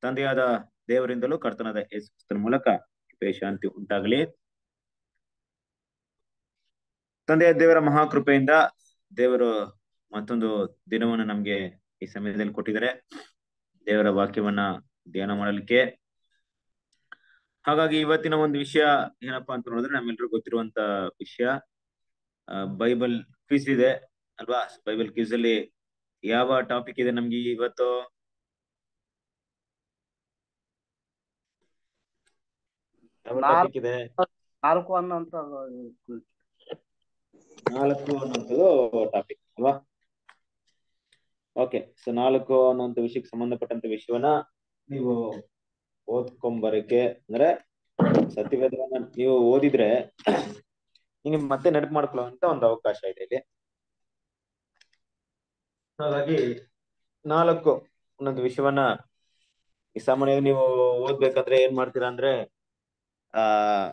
ತಂದೆಯಾದ ದೇವರಿಂದಲೂ ಕರ್ತನಾದ ಯೇಸು ಕ್ರಿಸ್ತನ ಮೂಲಕ ಕೃಪೆ ಶಾಂತಿ ಉಂಟಾಗಲಿ ತಂದೆಯ ದೇವರ ಮಹಾಕೃಪೆಯಿಂದ ದೇವರು ಮತ್ತೊಂದು ದಿನವನ್ನು ನಮ್ಗೆ ಈ ಸಮಯದಲ್ಲಿ ಕೊಟ್ಟಿದ್ದಾರೆ ದೇವರ ವಾಕ್ಯವನ್ನ ಧ್ಯಾನ ಮಾಡಲಿಕ್ಕೆ ಹಾಗಾಗಿ ಇವತ್ತಿನ ಒಂದು ವಿಷಯ ಏನಪ್ಪಾ ಅಂತ ನೋಡಿದ್ರೆ ನಮ್ಮೆಲ್ರಿಗೂ ಗೊತ್ತಿರುವಂತ ವಿಷಯ ಆ, ಬೈಬಲ್ ಕ್ವಿಸ್ ಇದೆ ಅಲ್ವಾ ಬೈಬಲ್ ಕ್ವಿಸ್ ಅಲ್ಲಿ ಯಾವ ಟಾಪಿಕ್ ಇದೆ ನಮ್ಗೆ ಇವತ್ತು ಯಾವ ಟಾಪಿಕ್ ಇದೆ ನಾಲ್ಕು ಅನ್ನೋಂತ ನಾಲ್ಕು ಅನ್ನುವಂಥದ್ದು ಟಾಪಿಕ್ ಅಲ್ವಾ ಓಕೆ ಸೊ ನಾಲ್ಕು ಅನ್ನುವಂಥ ವಿಷಯಕ್ಕೆ ಸಂಬಂಧಪಟ್ಟಂತ ವಿಷಯವನ್ನ ನೀವು ಓದ್ಕೊಂಬರಕ್ಕೆ ಅಂದ್ರೆ ಸತ್ಯವೇದವನ್ನ ನೀವು ಓದಿದ್ರೆ ನಿಮಗೆ ಮತ್ತೆ ನೆನಪು ಮಾಡ್ಕೊಳ್ಳುವಂತ ಒಂದು ಅವಕಾಶ ಇದೆ ಇಲ್ಲಿ ಹಾಗಾಗಿ ನಾಲ್ಕು ಅನ್ನೋದು ವಿಷಯವನ್ನ ಈ ಸಾಮಾನ್ಯವಾಗಿ ನೀವು ಓದ್ಬೇಕಂದ್ರೆ ಏನ್ ಮಾಡ್ತೀರಾ ಅಂದ್ರೆ ಆ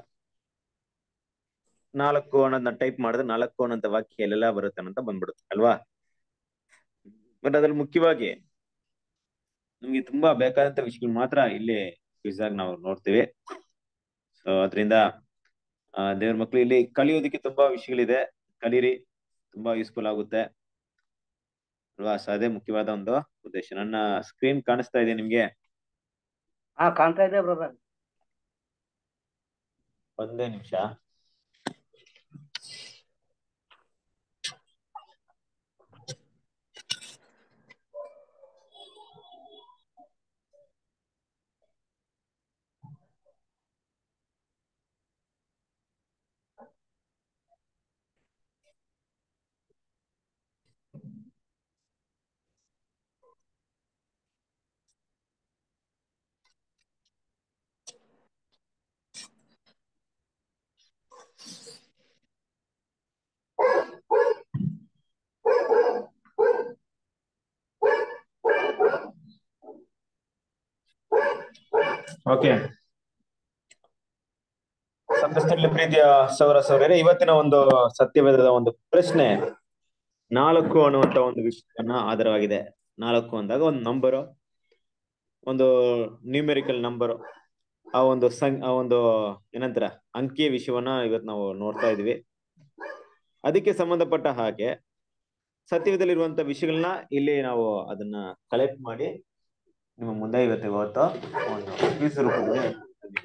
ನಾಲ್ಕು ಅನ್ನೋದನ್ನ ಟೈಪ್ ಮಾಡಿದ್ರೆ ನಾಲ್ಕು ಅನ್ನೋಂಥ ವಾಕ್ಯ ಎಲ್ಲೆಲ್ಲ ಬರುತ್ತೆ ಅಂತ ಬಂದ್ಬಿಡುತ್ತೆ ಅಲ್ವಾ ಬಟ್ ಅದ್ರಲ್ಲಿ ಮುಖ್ಯವಾಗಿ ನಮ್ಗೆ ತುಂಬಾ ಬೇಕಾದಂತ ವಿಷಯಗಳು ಮಾತ್ರ ಇಲ್ಲಿ ಕ್ವಿಜ್ ಆಗಿ ನಾವು ನೋಡ್ತೀವಿ ಸೊ ಅದರಿಂದ ದೇವ್ರ ಮಕ್ಳು ಇಲ್ಲಿ ಕಲಿಯೋದಕ್ಕೆ ತುಂಬಾ ವಿಷಯಗಳಿದೆ ಕಲೀರಿ ತುಂಬಾ ಯೂಸ್ಫುಲ್ ಆಗುತ್ತೆ ಅಲ್ವಾ ಸೊ ಅದೇ ಮುಖ್ಯವಾದ ಒಂದು ಉದ್ದೇಶ ನನ್ನ ಸ್ಕ್ರೀನ್ ಕಾಣಿಸ್ತಾ ಇದೆ ನಿಮ್ಗೆ ಹಾ ಕಾಣ್ತಾ ಇದೆ ಬ್ರದರ್ ಒಂದೇ ನಿಮಿಷ ಓಕೆ ಸಂತಸ್ತರಲ್ಲಿ ಪ್ರೀತಿಯ ಸೌರ ಸೌರ್ಯರೇ ಇವತ್ತಿನ ಒಂದು ಸತ್ಯವೇದದ ಒಂದು ಪ್ರಶ್ನೆ ನಾಲ್ಕು ಅನ್ನುವಂತ ಒಂದು ವಿಷಯವನ್ನ ಆಧಾರವಾಗಿದೆ ನಾಲ್ಕು ಅಂದಾಗ ಒಂದು ನಂಬರು ಒಂದು ನ್ಯೂಮೆರಿಕಲ್ ನಂಬರ್ ಆ ಒಂದು ಸಂ ಆ ಒಂದು ಏನಂತಾರ ಅಂಕಿಯ ವಿಷಯವನ್ನ ಇವತ್ತು ನಾವು ನೋಡ್ತಾ ಇದೀವಿ ಅದಕ್ಕೆ ಸಂಬಂಧಪಟ್ಟ ಹಾಗೆ ಸತ್ಯವೇದಲ್ಲಿರುವಂತ ವಿಷಯಗಳನ್ನ ಇಲ್ಲಿ ನಾವು ಅದನ್ನ ಕಲೆಕ್ಟ್ ಮಾಡಿ ನಿಮ್ಮ ಮುಂದೆ ಇವತ್ತು ಇವತ್ತು ಒಂದು ಕ್ವಿಜ್ ರೂಪದಲ್ಲಿ ತಂದಿದ್ದೀವಿ.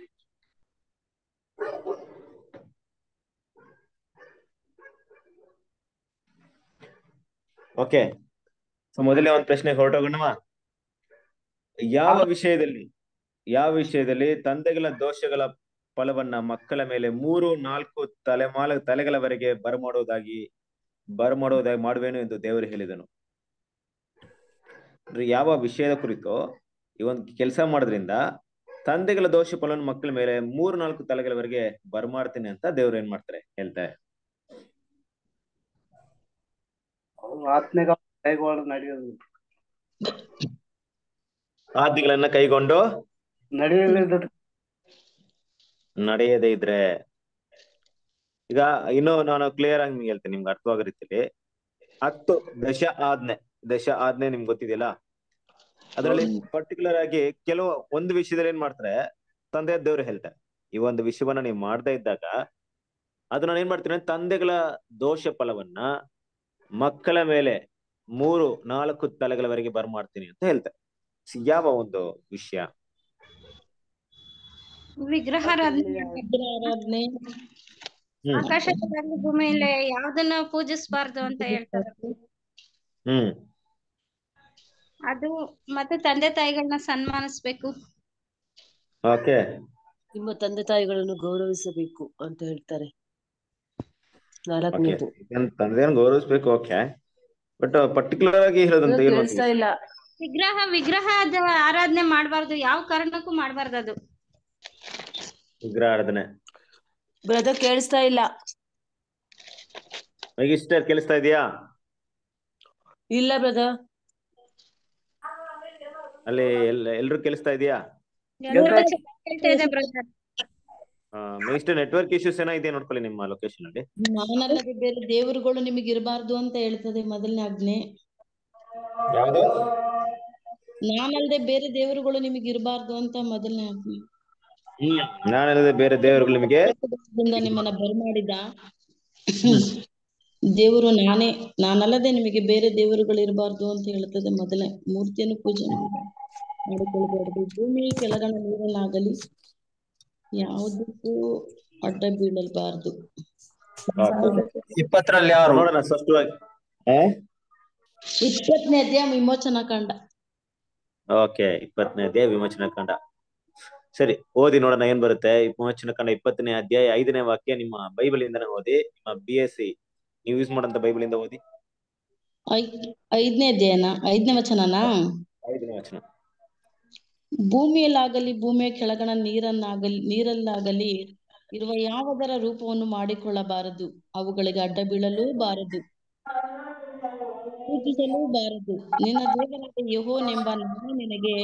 ಓಕೆ ಸೊ ಮೊದಲೇ ಒಂದು ಪ್ರಶ್ನೆ ಹೊರಟೋಗೋಣವಾ ಯಾವ ವಿಷಯದಲ್ಲಿ ಯಾವ ವಿಷಯದಲ್ಲಿ ತಂದೆಗಳ ದೋಷಗಳ ಫಲವನ್ನ ಮಕ್ಕಳ ಮೇಲೆ ಮೂರು ನಾಲ್ಕು ತಲೆಮಾಲ ತಲೆಗಳವರೆಗೆ ಬರಮಾಡುವುದಾಗಿ ಬರಮಾಡುವುದಾಗಿ ಮಾಡುವೇನು ಎಂದು ದೇವರು ಹೇಳಿದನು ಅಂದ್ರೆ ಯಾವ ವಿಷಯದ ಕುರಿತು ಈ ಒಂದು ಕೆಲಸ ಮಾಡೋದ್ರಿಂದ ತಂದೆಗಳ ದೋಷ ಫಲವನ್ನು ಮಕ್ಕಳ ಮೇಲೆ ಮೂರು ನಾಲ್ಕು ತಲೆಗಳವರೆಗೆ ಬರಮಾಡ್ತೀನಿ ಅಂತ ದೇವ್ರು ಏನ್ ಮಾಡ್ತಾರೆ ಹೇಳ್ತಾರೆ ಆತ್ಮೀಗ ಕೈಗಳು ನಡೆಯೋದು ಆದಿಗಳನ್ನ ಕೈಗೊಂಡು ನಡೆಯಲಿದ್ದು ನಡೆಯದೇ ಇದ್ರೆ ಈಗ ಇನ್ನೂ ನಾನು ಕ್ಲಿಯರ್ ಆಗಿ ನಿಮ್ಗೆ ಹೇಳ್ತೇನೆ ನಿಮ್ಗೆ ಅರ್ಥವಾಗೋ ರೀತಿಯಲ್ಲಿ ಹತ್ತು ದಶ ಆಜ್ಞೆ ದಶ ಆಜ್ಞೆ ನಿಮ್ಗೆ ಗೊತ್ತಿದೆಯಲ್ಲ ಅದರಲ್ಲಿ ಪರ್ಟಿಕ್ಯುಲರ್ ಆಗಿ ಕೆಲವು ಒಂದು ವಿಷಯದಲ್ಲಿ ಏನ್ ಮಾಡ್ತಾರೆ ತಂದೆ ದೇವ್ರು ಹೇಳ್ತಾರೆ ಈ ಒಂದು ವಿಷಯವನ್ನ ನೀವು ಮಾಡದೇ ಇದ್ದಾಗ ಅದು ನಾನು ಏನ್ ಮಾಡ್ತೀನಿ ಅಂದ್ರೆ ತಂದೆಗಳ ದೋಷ ಫಲವನ್ನ ಮಕ್ಕಳ ಮೇಲೆ ಮೂರು ನಾಲ್ಕು ತಲೆಗಳವರೆಗೆ ಬರ್ಮಾಡ್ತೀನಿ ಅಂತ ಹೇಳ್ತಾರೆ ಯಾವ ಒಂದು ವಿಷಯ ವಿಗ್ರಹಾರಾಧನೆ ಆರಾಧನೆ ಹ್ಮ್ ಆಕಾಶದಲ್ಲಿ ಭೂಮಿಯಲ್ಲಿ ಯಾವ್ದನ್ನ ಪೂಜಿಸಬಾರ್ದು ಅಂತ ಹೇಳ್ತಾರೆ ಹ್ಮ್ ಅದು ಮತ್ತೆ ತಂದೆ ತಾಯಿಗಳನ್ನ ಸನ್ಮಾನಿಸ್ಬೇಕು ಓಕೆ ನಿಮ್ಮ ತಂದೆ ತಾಯಿಗಳನ್ನು ಗೌರವಿಸಬೇಕು ಅಂತ ಹೇಳ್ತಾರೆ ಓಕೆ ನಾಲ್ಕನೇದು ತಂದೆಯನ್ನು ಗೌರವಿಸ್ಬೇಕು ಓಕೆ ಬಟ್ ಪರ್ಟಿಕ್ಯುಲರ್ ಆಗಿ ಹೇಳೋದಂತ ಏನ್ ಕೇಳಿಸ್ತಾ ಇಲ್ಲ ವಿಗ್ರಹ ವಿಗ್ರಹದ ಆರಾಧನೆ ಮಾಡಬಾರ್ದು ಯಾವ ಕಾರಣಕ್ಕೂ ಮಾಡಬಾರ್ದು ಅದು ವಿಗ್ರಹ ಆರಾಧನೆ ಬ್ರದರ್ ಕೇಳಿಸ್ತಾ ಇಲ್ಲ ಮೆಗಿಸ್ಟರ್ ಕೇಳಿಸ್ತಾ ಇದೆಯಾ ಇಲ್ಲ ಬ್ರದರ್ ಅಲ್ಲಿ ಎಲ್ ಎಲ್ರು ಕೇಳಿಸ್ತಾ ಇದೆಯಾ ಎಲ್ಲರಿಗೂ ಚೆನ್ನಾಗ್ ಕೇಳ್ತಾ ಇದೆ ಬ್ರದರ್ ಮೆಗಿಸ್ಟರ್ ನೆಟ್ವರ್ಕ್ ಇಶ್ಯೂಸ್ ಏನೋ ಇದೆ ನೋಡ್ಕೊಳ್ಳಿ ನಿಮ್ಮ ಲೊಕೇಶನ್ ಅಲ್ಲಿ ನಾನಲ್ಲದೆ ಬೇರೆ ದೇವರುಗಳು ನಿಮಗೆ ಇರಬಾರ್ದು ಅಂತ ಹೇಳ್ತದೆ ಮೊದಲನೇ ಆಜ್ಞೆ ಯಾವುದು ನಾನಲ್ದೆ ಬೇರೆ ದೇವರುಗಳು ನಿಮಗೆ ಇರಬಾರ್ದು ಅಂತ ಮೊದಲನೇ ಆಜ್ಞೆ ನಾನಲ್ಲದೆ ಬೇರೆ ದೇವರುಗಳು ನಿಮಗೆ ಇಂದ ನಿಮ್ಮನ್ನ ಬರಮಾಡಿದ ದೇವರು ನಾನೇ ನಾನಲ್ಲದೆ ನಿಮಗೆ ಬೇರೆ ದೇವರುಗಳು ಇರಬಾರ್ದು ಅಂತ ಹೇಳ್ತದೆ ಮೊದಲೇ ಮೂರ್ತಿಯನ್ನು ಪೂಜೆ ಮಾಡಿ- ಮಾಡಿಕೊಳ್ಬಾರ್ದು ಭೂಮಿ ಕೆಳಗಣ ನೀರಲ್ಲಾಗಲಿ ಯಾವುದಕ್ಕೂ ಅಡ್ಡ ಬೀಳಬಾರ್ದು ಇಪ್ಪತ್ತರಲ್ಲಿ ಯಾರು ನೋಡೋಣ ಸ್ಪಷ್ಟವಾಗಿ ಏ ಇಪ್ಪತ್ತನೇ ಅಧ್ಯಾಯ ವಿಮೋಚನಾ ಕಂಡ ಓಕೆ ಇಪ್ಪತ್ತನೇ ಅಧ್ಯಾಯ ವಿಮೋಚನಾ ಕಂಡ ಸರಿ ಓದಿ ನೋಡೋಣ ಏನ್ ಬರುತ್ತೆ ವಿಮೋಚನಾ ಕಂಡ ಇಪ್ಪತ್ತನೇ ಅಧ್ಯಾಯ ಐದನೇ ವಾಕ್ಯ ನಿಮ್ಮ ಬೈಬಲ್ ಇಂದನೇ ಓದಿ ನಿಮ್ಮ ಬಿ ಎಸ್ ಸಿ ನೀವು ಯೂಸ್ ಮಾಡಂತ ಬೈಬಲ್ ಇಂದ ಓದಿ ಐ- ಐದನೇ ಅಧ್ಯಾಯನ ಐದನೇ ವಚನನಾ ಐದನೇ ವಚನ ಭೂಮಿಯಲ್ಲಾಗಲಿ ಭೂಮಿಯ ಕೆಳಗಣ ನೀರನ್ನಾಗಲಿ ನೀರಲ್ಲಾಗಲಿ ಇರುವ ಯಾವುದರ ರೂಪವನ್ನು ಮಾಡಿಕೊಳ್ಳಬಾರದು ಅವುಗಳಿಗೆ ಅಡ್ಡ ಬೀಳಲೂ ಬಾರದು ಪೂಜಿಸಲೂ ಬಾರದು ನಿನ್ನ ದೇವರಾದ ಯೆಹೋವನೆಂಬ ನಾನು ನಿನಗೆ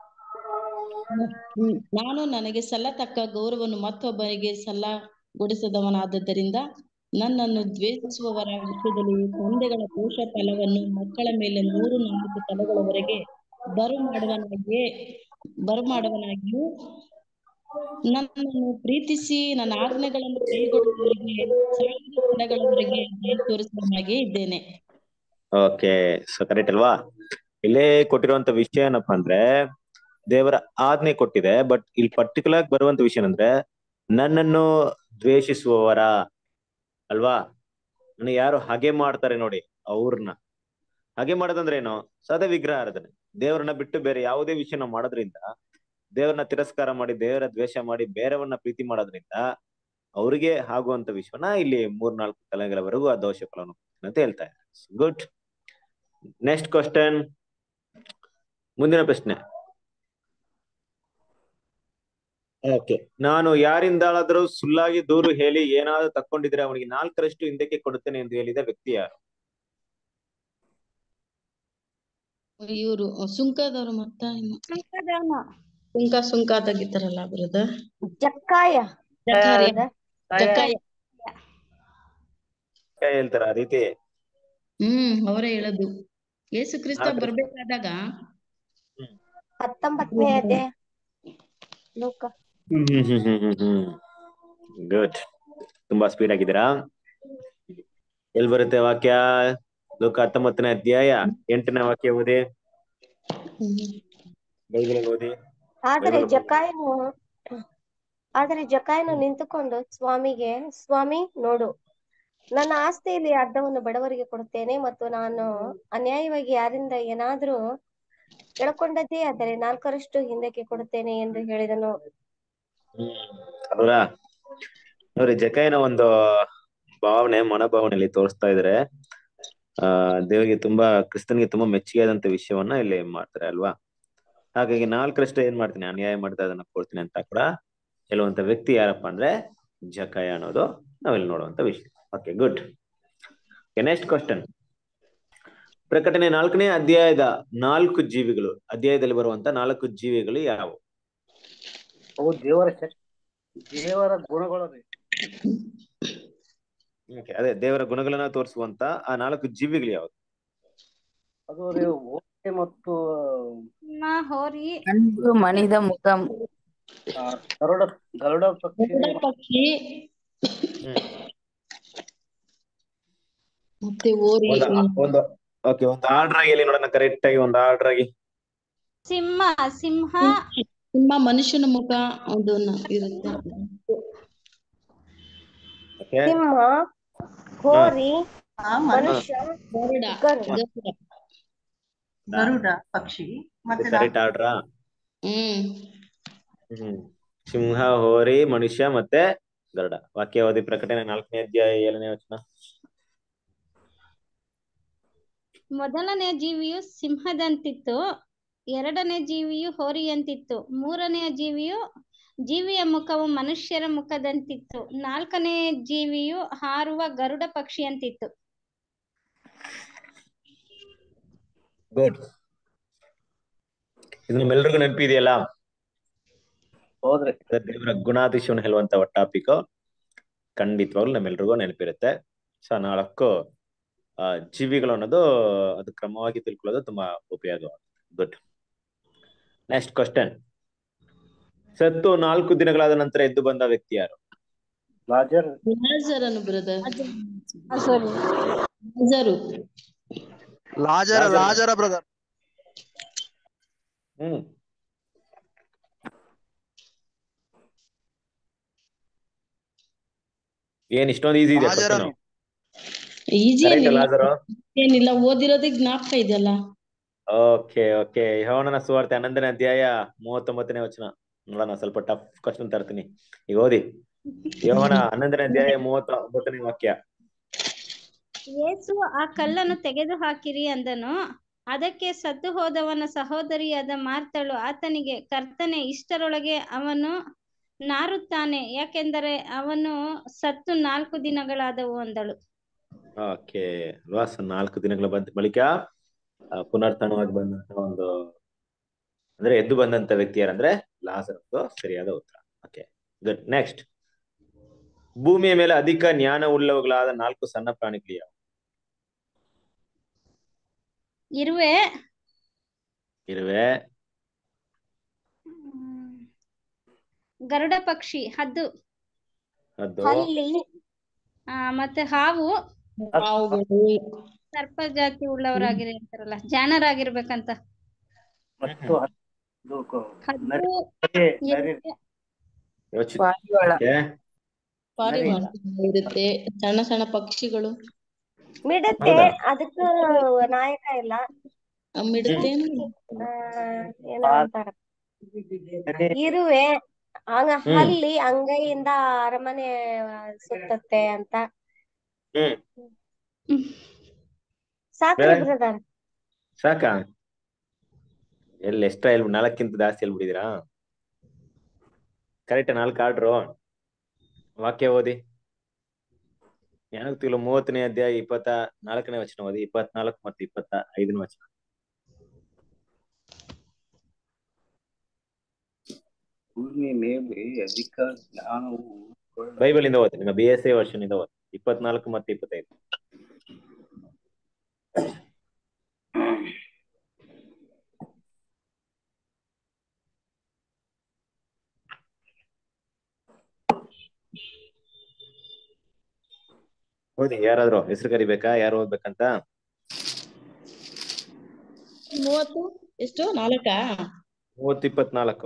ನಾನು ನನಗೆ ಸಲ್ಲತಕ್ಕ ಗೌರವವನ್ನು ಮತ್ತೊಬ್ಬರಿಗೆ ಸಲ್ಲಗೊಡಿಸದವನಾದದ್ದರಿಂದ ನನ್ನನ್ನು ದ್ವೇಷಿಸುವವರ ವಿಷಯದಲ್ಲಿ ತಂದೆಗಳ ದೋಷ ಫಲವನ್ನು ಮಕ್ಕಳ ಮೇಲೆ ಮೂರು ನಾಲ್ಕು ತಲೆಗಳವರೆಗೆ ಬರು ಮಾಡುವನಾಗಿಯೇ ಬರು ಮಾಡುವನಾಗಿಯೂ ನನ್ನನ್ನು ಪ್ರೀತಿಸಿ ನನ್ನ ಆಜ್ಞೆಗಳನ್ನು ಕೈಗೊಳ್ಳುವವರಿಗೆ ಸಾವಿರ ತಲೆಗಳವರೆಗೆ ದಯ ತೋರಿಸುವವನಾಗಿಯೇ ಇದ್ದೇನೆ ಓಕೆ ಸೊ ಕರೆಕ್ಟ್ ಅಲ್ವಾ ಇಲ್ಲೇ ಕೊಟ್ಟಿರುವಂತ ವಿಷಯ ಏನಪ್ಪಾ ಅಂದ್ರೆ ದೇವರ ಆಜ್ಞೆ ಕೊಟ್ಟಿದೆ ಬಟ್ ಇಲ್ಲಿ ಪರ್ಟಿಕ್ಯುಲರ್ ಬರುವಂತ ವಿಷಯ ಏನಂದ್ರೆ ನನ್ನನ್ನು ದ್ವೇಷಿಸುವವರ ಅಲ್ವಾ ನನ್ನ ಯಾರು ಹಾಗೆ ಮಾಡ್ತಾರೆ ನೋಡಿ ಅವ್ರನ್ನ ಹಾಗೆ ಮಾಡೋದಂದ್ರೆ ಏನು ಸದಾ ವಿಗ್ರಹ ಆರಾಧನೆ ದೇವರನ್ನ ಬಿಟ್ಟು ಬೇರೆ ಯಾವುದೇ ವಿಷಯನ ಮಾಡೋದ್ರಿಂದ ದೇವರನ್ನ ತಿರಸ್ಕಾರ ಮಾಡಿ ದೇವರ ದ್ವೇಷ ಮಾಡಿ ಬೇರೆಯವ್ರನ್ನ ಪ್ರೀತಿ ಮಾಡೋದ್ರಿಂದ ಅವ್ರಿಗೆ ಆಗುವಂತ ವಿಷಯವನ್ನ ಇಲ್ಲಿ ಮೂರ್ನಾಲ್ಕು ತಲೆಗಳವರೆಗೂ ಆ ದೋಷ ಫಲವನ್ನು ಅಂತ ಹೇಳ್ತಾ ಇದ್ದಾರೆ ಗುಡ್ ನೆಕ್ಸ್ಟ್ ಕ್ವಶನ್ ಮುಂದಿನ ಪ್ರಶ್ನೆ ಓಕೆ ನಾನು ಯಾರಿಂದಾದ್ರೂ ಸುಳ್ಳಾಗಿ ದೂರು ಹೇಳಿ ಏನಾದ್ರೂ ತಕ್ಕೊಂಡಿದ್ರೆ ಅವನಿಗೆ ನಾಲ್ಕರಷ್ಟು ಹಿಂದಕ್ಕೆ ಕೊಡುತ್ತೇನೆ ಎಂದು ಹೇಳಿದ ವ್ಯಕ್ತಿ ಯಾರು ಇವರು ಸುಂಕದವರು ಮತ್ತ ಇನ್ನು ಸುಂಕದವನು. ಸುಂಕ ಸುಂಕ ತೆಗಿತಾರಲ್ಲ ಬ್ರದರ್ ಜಕ್ಕಾಯ ಜಕಾರ್ಯ ಜಕಾಯ ಹೇಳ್ತಾರ ಆ ರೀತಿ ಹ್ಮ್ ಅವರೇ ಹೇಳದು ಯೇಸು ಕ್ರಿಸ್ತ ನಾಲ್ಕರಷ್ಟು. ಬರ್ಬೇಕಾದಾಗ ಹತ್ತೊಂಬತ್ತನೇ ಅಧ್ಯಾಯ ಲೋಕ ಹ್ಮ್ ಹ್ಮ್ ಹ್ಮ್ ಹ್ಮ್ ಹ್ಮ್ ಹ್ಮ್ ಗುಡ್ ತುಂಬಾ ಸ್ಪೀಡ್ ಆಗಿದ್ದೀರಾ ಎಲ್ ಬರುತ್ತೆ ವಾಕ್ಯ ಲೋಕ ಹತ್ತೊಂಬತ್ತನೇ ಅಧ್ಯಾಯ ಎಂಟನೇ ವಾಕ್ಯ ಓದಿ ಬೈಬಲ್ ಓದಿ ಆದರೆ ಬೈಬಲ್ ಜಕಾಯನು ಆದರೆ ಜಕಾಯನು ನಿಂತುಕೊಂಡು ಸ್ವಾಮಿಗೆ ಸ್ವಾಮಿ ನೋಡು ನನ್ನ ಆಸ್ತಿಯಲ್ಲಿ ಅರ್ಧವನ್ನು ಬಡವರಿಗೆ ಕೊಡುತ್ತೇನೆ ಮತ್ತು ನಾನು ಅನ್ಯಾಯವಾಗಿ ಯಾರಿಂದ ಏನಾದ್ರೂ ಎಳ್ಕೊಂಡದ್ದೇ ಆದರೆ ನಾಲ್ಕರಷ್ಟು ಹಿಂದಕ್ಕೆ ಕೊಡುತ್ತೇನೆ ಎಂದು ಹೇಳಿದನು ಹ್ಮ್ ಅವರ ನೋಡ್ರಿ ಜಕಾಯನ ಒಂದು ಭಾವನೆ ಮನೋಭಾವನೆಯಲ್ಲಿ ತೋರಿಸ್ತಾ ಇದಾರೆ ಆ ದೇವರಿಗೆ ತುಂಬಾ ಕ್ರಿಸ್ತನ್ಗೆ ತುಂಬಾ ಮೆಚ್ಚುಗೆ ಆದಂತ ವಿಷಯವನ್ನ ಇಲ್ಲಿ ಮಾಡ್ತಾರೆ ಅಲ್ವಾ ಹಾಗಾಗಿ ನಾಲ್ಕರಷ್ಟು ಏನ್ ಮಾಡ್ತೀನಿ ಅನ್ಯಾಯ ಮಾಡಿದ ಅದನ್ನ ಕೊಡ್ತೀನಿ ಅಂತ ಕೂಡ ಹೇಳುವಂತ ವ್ಯಕ್ತಿ ಯಾರಪ್ಪ ಅಂದ್ರೆ ಜಕಾಯ ಅನ್ನೋದು ನಾವಿಲ್ಲಿ ನೋಡುವಂತ ವಿಷಯ ಓಕೆ ಗುಡ್ ನೆಕ್ಸ್ಟ್ ಕ್ವಶನ್ ಪ್ರಕಟಣೆ ನಾಲ್ಕನೇ ಅಧ್ಯಾಯದ ನಾಲ್ಕು ಜೀವಿಗಳು ಅಧ್ಯಾಯದಲ್ಲಿ ಬರುವಂತ ನಾಲ್ಕು ಜೀವಿಗಳು ಯಾವುವು ಅವು ದೇವರ ಶಕ್ತಿ ದೇವರ ಗುಣಗಳು ರೀ Okay, ಅದೇ ದೇವರ ಗುಣಗಳನ್ನ ತೋರಿಸುವಂತ ಆ ನಾಲ್ಕು ಜೀವಿಗಳು ಯಾವ್ದು ಅದು ರೀ ಓಕೆ ಮತ್ತು ಸಿಂಹ, ಹೋರಿ ಅಂದು ಮಣಿದ ಮುಖ ಆ, ಗರುಡ ಗರುಡ ಪಕ್ಷಿ ಗರುಡ ಪಕ್ಷಿ ಹ್ಮ್. ಮತ್ತೆ ಓರಿ ಒಂದು ಒಂದು ಓಕೆ ಒಂದು ಆರ್ಡರ್ ಆಗಿ ಹೇಳಿ ನೋಡೋಣ ಕರೆಕ್ಟ್ ಆಗಿ ಒಂದು ಆರ್ಡರ್ ಆಗಿ ಸಿಂಹ ಸಿಂಹ ಸಿಂಹ ಮನುಷ್ಯನ ಮುಖ ಅದು ನ- ಇರುತ್ತೆ ಓಕೆ ಸಿಂಹ ಹೋರಿ ಮನುಷ್ಯ ಗರುಡ ಗರುಡ ಗರುಡ. ಗರುಡ ಪಕ್ಷಿ ಮತ್ತೆ ಕರೆಕ್ಟ್ ಆರ್ಡ್ರಾ ಹ್ಮ್ ಹ್ಮ್ ಸಿಂಹ ಹೋರಿ ಮನುಷ್ಯ ಮತ್ತೆ ಗರುಡ ವಾಕ್ಯವಾದಿ ಪ್ರಕಟಣೆ ನಾಲ್ಕನೇ ಅಧ್ಯಾಯ ಏಳನೇ ವಚನ ಮೊದಲನೇ ಜೀವಿಯು ಸಿಂಹದಂತಿತ್ತು ಎರಡನೇ ಜೀವಿಯು ಹೋರಿಯಂತಿತ್ತು ಮೂರನೆಯ ಜೀವಿಯು ಜೀವಿಯ ಮುಖವು ಮನುಷ್ಯರ ಮುಖದಂತಿತ್ತು ನಾಲ್ಕನೇ ಜೀವಿಯು ಹಾರುವ ಗರುಡ ಪಕ್ಷಿಯಂತಿತ್ತು ಗುಡ್ ಇದು ನಿಮ್ಮೆಲ್ರಿಗೂ ನೆನಪಿದೆಯಲ್ಲ ಹೌದ್ರಿ ದೇವರ ಗುಣಾತಿಶಯವನ್ನು ಹೇಳುವಂತ ಟಾಪಿಕ್ ಖಂಡಿತವಾಗ್ಲೂ ನಮ್ಮೆಲ್ರಿಗೂ ನೆನಪಿರುತ್ತೆ ಸೊ ನಾಲ್ಕು ಆ ಜೀವಿಗಳು ಅನ್ನೋದು ಅದು ಕ್ರಮವಾಗಿ ತಿಳ್ಕೊಳ್ಳೋದು ತುಂಬಾ ಉಪಯೋಗ ಗುಡ್ ನೆಕ್ಸ್ಟ್ ಕ್ವಶನ್ ಸತ್ತು ನಾಲ್ಕು ದಿನಗಳಾದ ನಂತರ ಎದ್ದು ಬಂದ ವ್ಯಕ್ತಿ ಯಾರು ಲಾಜರ್ ಲಾಜರನು ಬ್ರದರ್ ಸರಿ ಲಾಜರು ಲಾಜರ ಲಾಜರ. ಲಾಜರ ಬ್ರದರ್ ಹ್ಮ್ ಏನ್ ಇಷ್ಟೊಂದು ಈಸಿ ಇದೆ ಲಾಜರನು. ಈಜಿ ಕರೆಕ್ಟ್ ಏನಿಲ್ಲ ಲಾಜರು ಏನಿಲ್ಲ ಓದಿರೋದೇ ಜ್ಞಾಪಕ ಇದೆಯಲ್ಲ ಓಕೆ ಓಕೆ ಯೋಹನನ ಸುವಾರ್ತೆ ಹನ್ನೊಂದನೇ ಅಧ್ಯಾಯ ಮೂವತ್ತೊಂಬತ್ತನೇ ವಚನ ನೋಡೋಣ ಸ್ವಲ್ಪ ಟಫ್ ಕ್ವಶನ್ ತರ್ತೀನಿ ಈಗ ಓದಿ ಯೋಹನ ಹನ್ನೊಂದನೇ ಅಧ್ಯಾಯ ಮೂವತ್ತೊಂಬತ್ತನೇ ವಾಕ್ಯ ಯೇಸು ಆ ಕಲ್ಲನ್ನು ತೆಗೆದು ಹಾಕಿರಿ ಅಂದನು ಅದಕ್ಕೆ ಸತ್ತು ಹೋದವನ ಸಹೋದರಿಯಾದ ಮಾರ್ತಳು ಆತನಿಗೆ ಕರ್ತನೆ ಇಷ್ಟರೊಳಗೆ ಅವನು ನಾರುತ್ತಾನೆ ಯಾಕೆಂದರೆ ಅವನು ಸತ್ತು ನಾಲ್ಕು ದಿನಗಳಾದವು ಅಂದಳು ಓಕೆ ಅಲ್ವಾ ಸೊ ನಾಲ್ಕು ದಿನಗಳ ಬಂದ ಬಳಿಕ ಆ, ಪುನರ್ತನವಾಗಿ ಬಂದಂತ ಒಂದು ಅಂದ್ರೆ ಎದ್ದು ಬಂದಂತ ವ್ಯಕ್ತಿ ಯಾರಂದ್ರೆ ಲಾಜರದ್ದು ಸರಿಯಾದ ಉತ್ತರ ಓಕೆ ಗುಡ್ ನೆಕ್ಸ್ಟ್ ಭೂಮಿಯ ಮೇಲೆ ಅಧಿಕ ಜ್ಞಾನ ಉಳ್ಳವುಗಳಾದ ನಾಲ್ಕು ಸಣ್ಣ ಪ್ರಾಣಿಗಳು ಯಾವುವು ಇರುವೆ ಇರುವೆ ಹ್ಮ್, ಗರುಡ ಪಕ್ಷಿ ಹದ್ದು ಹದ್ದು ಹಲ್ಲಿ ಆ, ಮತ್ತೆ ಹಾವು ಹಾವುಗಳು ಸರ್ಪ ಜಾತಿ ಉಳ್ಳವರಾಗಿರಿ ಅಂತಾರಲ್ಲ ಜಾಣರಾಗಿರ್ಬೇಕಂತ ಮತ್ತು ಇದು ಕ- ಹದ್ದು ನರಿ ನರಿ ಯೋಚಿ ಪಾರಿವಾಳ ಓಕೆ ಪಾರಿವಾಳ ಇರುತ್ತೆ ಸಣ್ಣ ಸಣ್ಣ ಪಕ್ಷಿಗಳು ಮಿಡತೆ ಹೌದಾ? ಅದಕ್ಕ ನಾಯಕ ಇಲ್ಲ ಆ ಮಿಡತೆನು ಆ, ಏನೋ ಅಂತಾರ ಇರುವೆ ಹಂಗ ಹ್ಮ್. ಹಲ್ಲಿ ಅಂಗೈಯಿಂದ ಅರಮನೆ ಸುತ್ತತ್ತೆ ಅಂತ ಹ್ಮ್ ಸಾಕ್ರಿ ಬೇರೆ? ಬ್ರದರ್ ಸಾಕಾ ಎಲ್ಲಿ ಎಷ್ಟ ಎಲ್ ನಾಲ್ಕಿಂತ ಜಾಸ್ತಿ ಹೇಳ್ಬಿಟ್ಟಿದೀರಾ ಕರೆಕ್ಟ್ ನಾಲ್ಕು ಆರ್ಡ್ರು ವಾಕ್ಯ ಓದಿ ಯಾನಕ್ ಮೂವತ್ತನೇ ಅಧ್ಯಾಯ ಇಪ್ಪತ್ತ ನಾಲ್ಕನೇ ವಚನ ಓದಿ ಇಪ್ಪತ್ನಾಲ್ಕು ಮತ್ತು ಇಪ್ಪತ್ತ ಐದನೇ ವಚನ ಭೂಮಿ ಮೇಲೆ ಅಧಿಕ ಜ್ಞಾನವು ಬೈಬಲ್ ಇಂದ ಓದಿ ನಿಮ್ಮ ಬಿ ಎಸ್ ಎ ವರ್ಷನ್ ಇಂದ ಓದಿ ಇಪ್ಪತ್ನಾಲ್ಕು ಮತ್ತು ಇಪ್ಪತ್ತೈದು ಓದಿ ಯಾರಾದ್ರೂ ಹೆಸರು ಕರಿಬೇಕಾ ಯಾರು ಓದ್ಬೇಕಂತ ಮೂವತ್ತು ಎಷ್ಟು ನಾಲ್ಕಾ ಮೂವತ್ತು ಇಪ್ಪತ್ನಾಲ್ಕು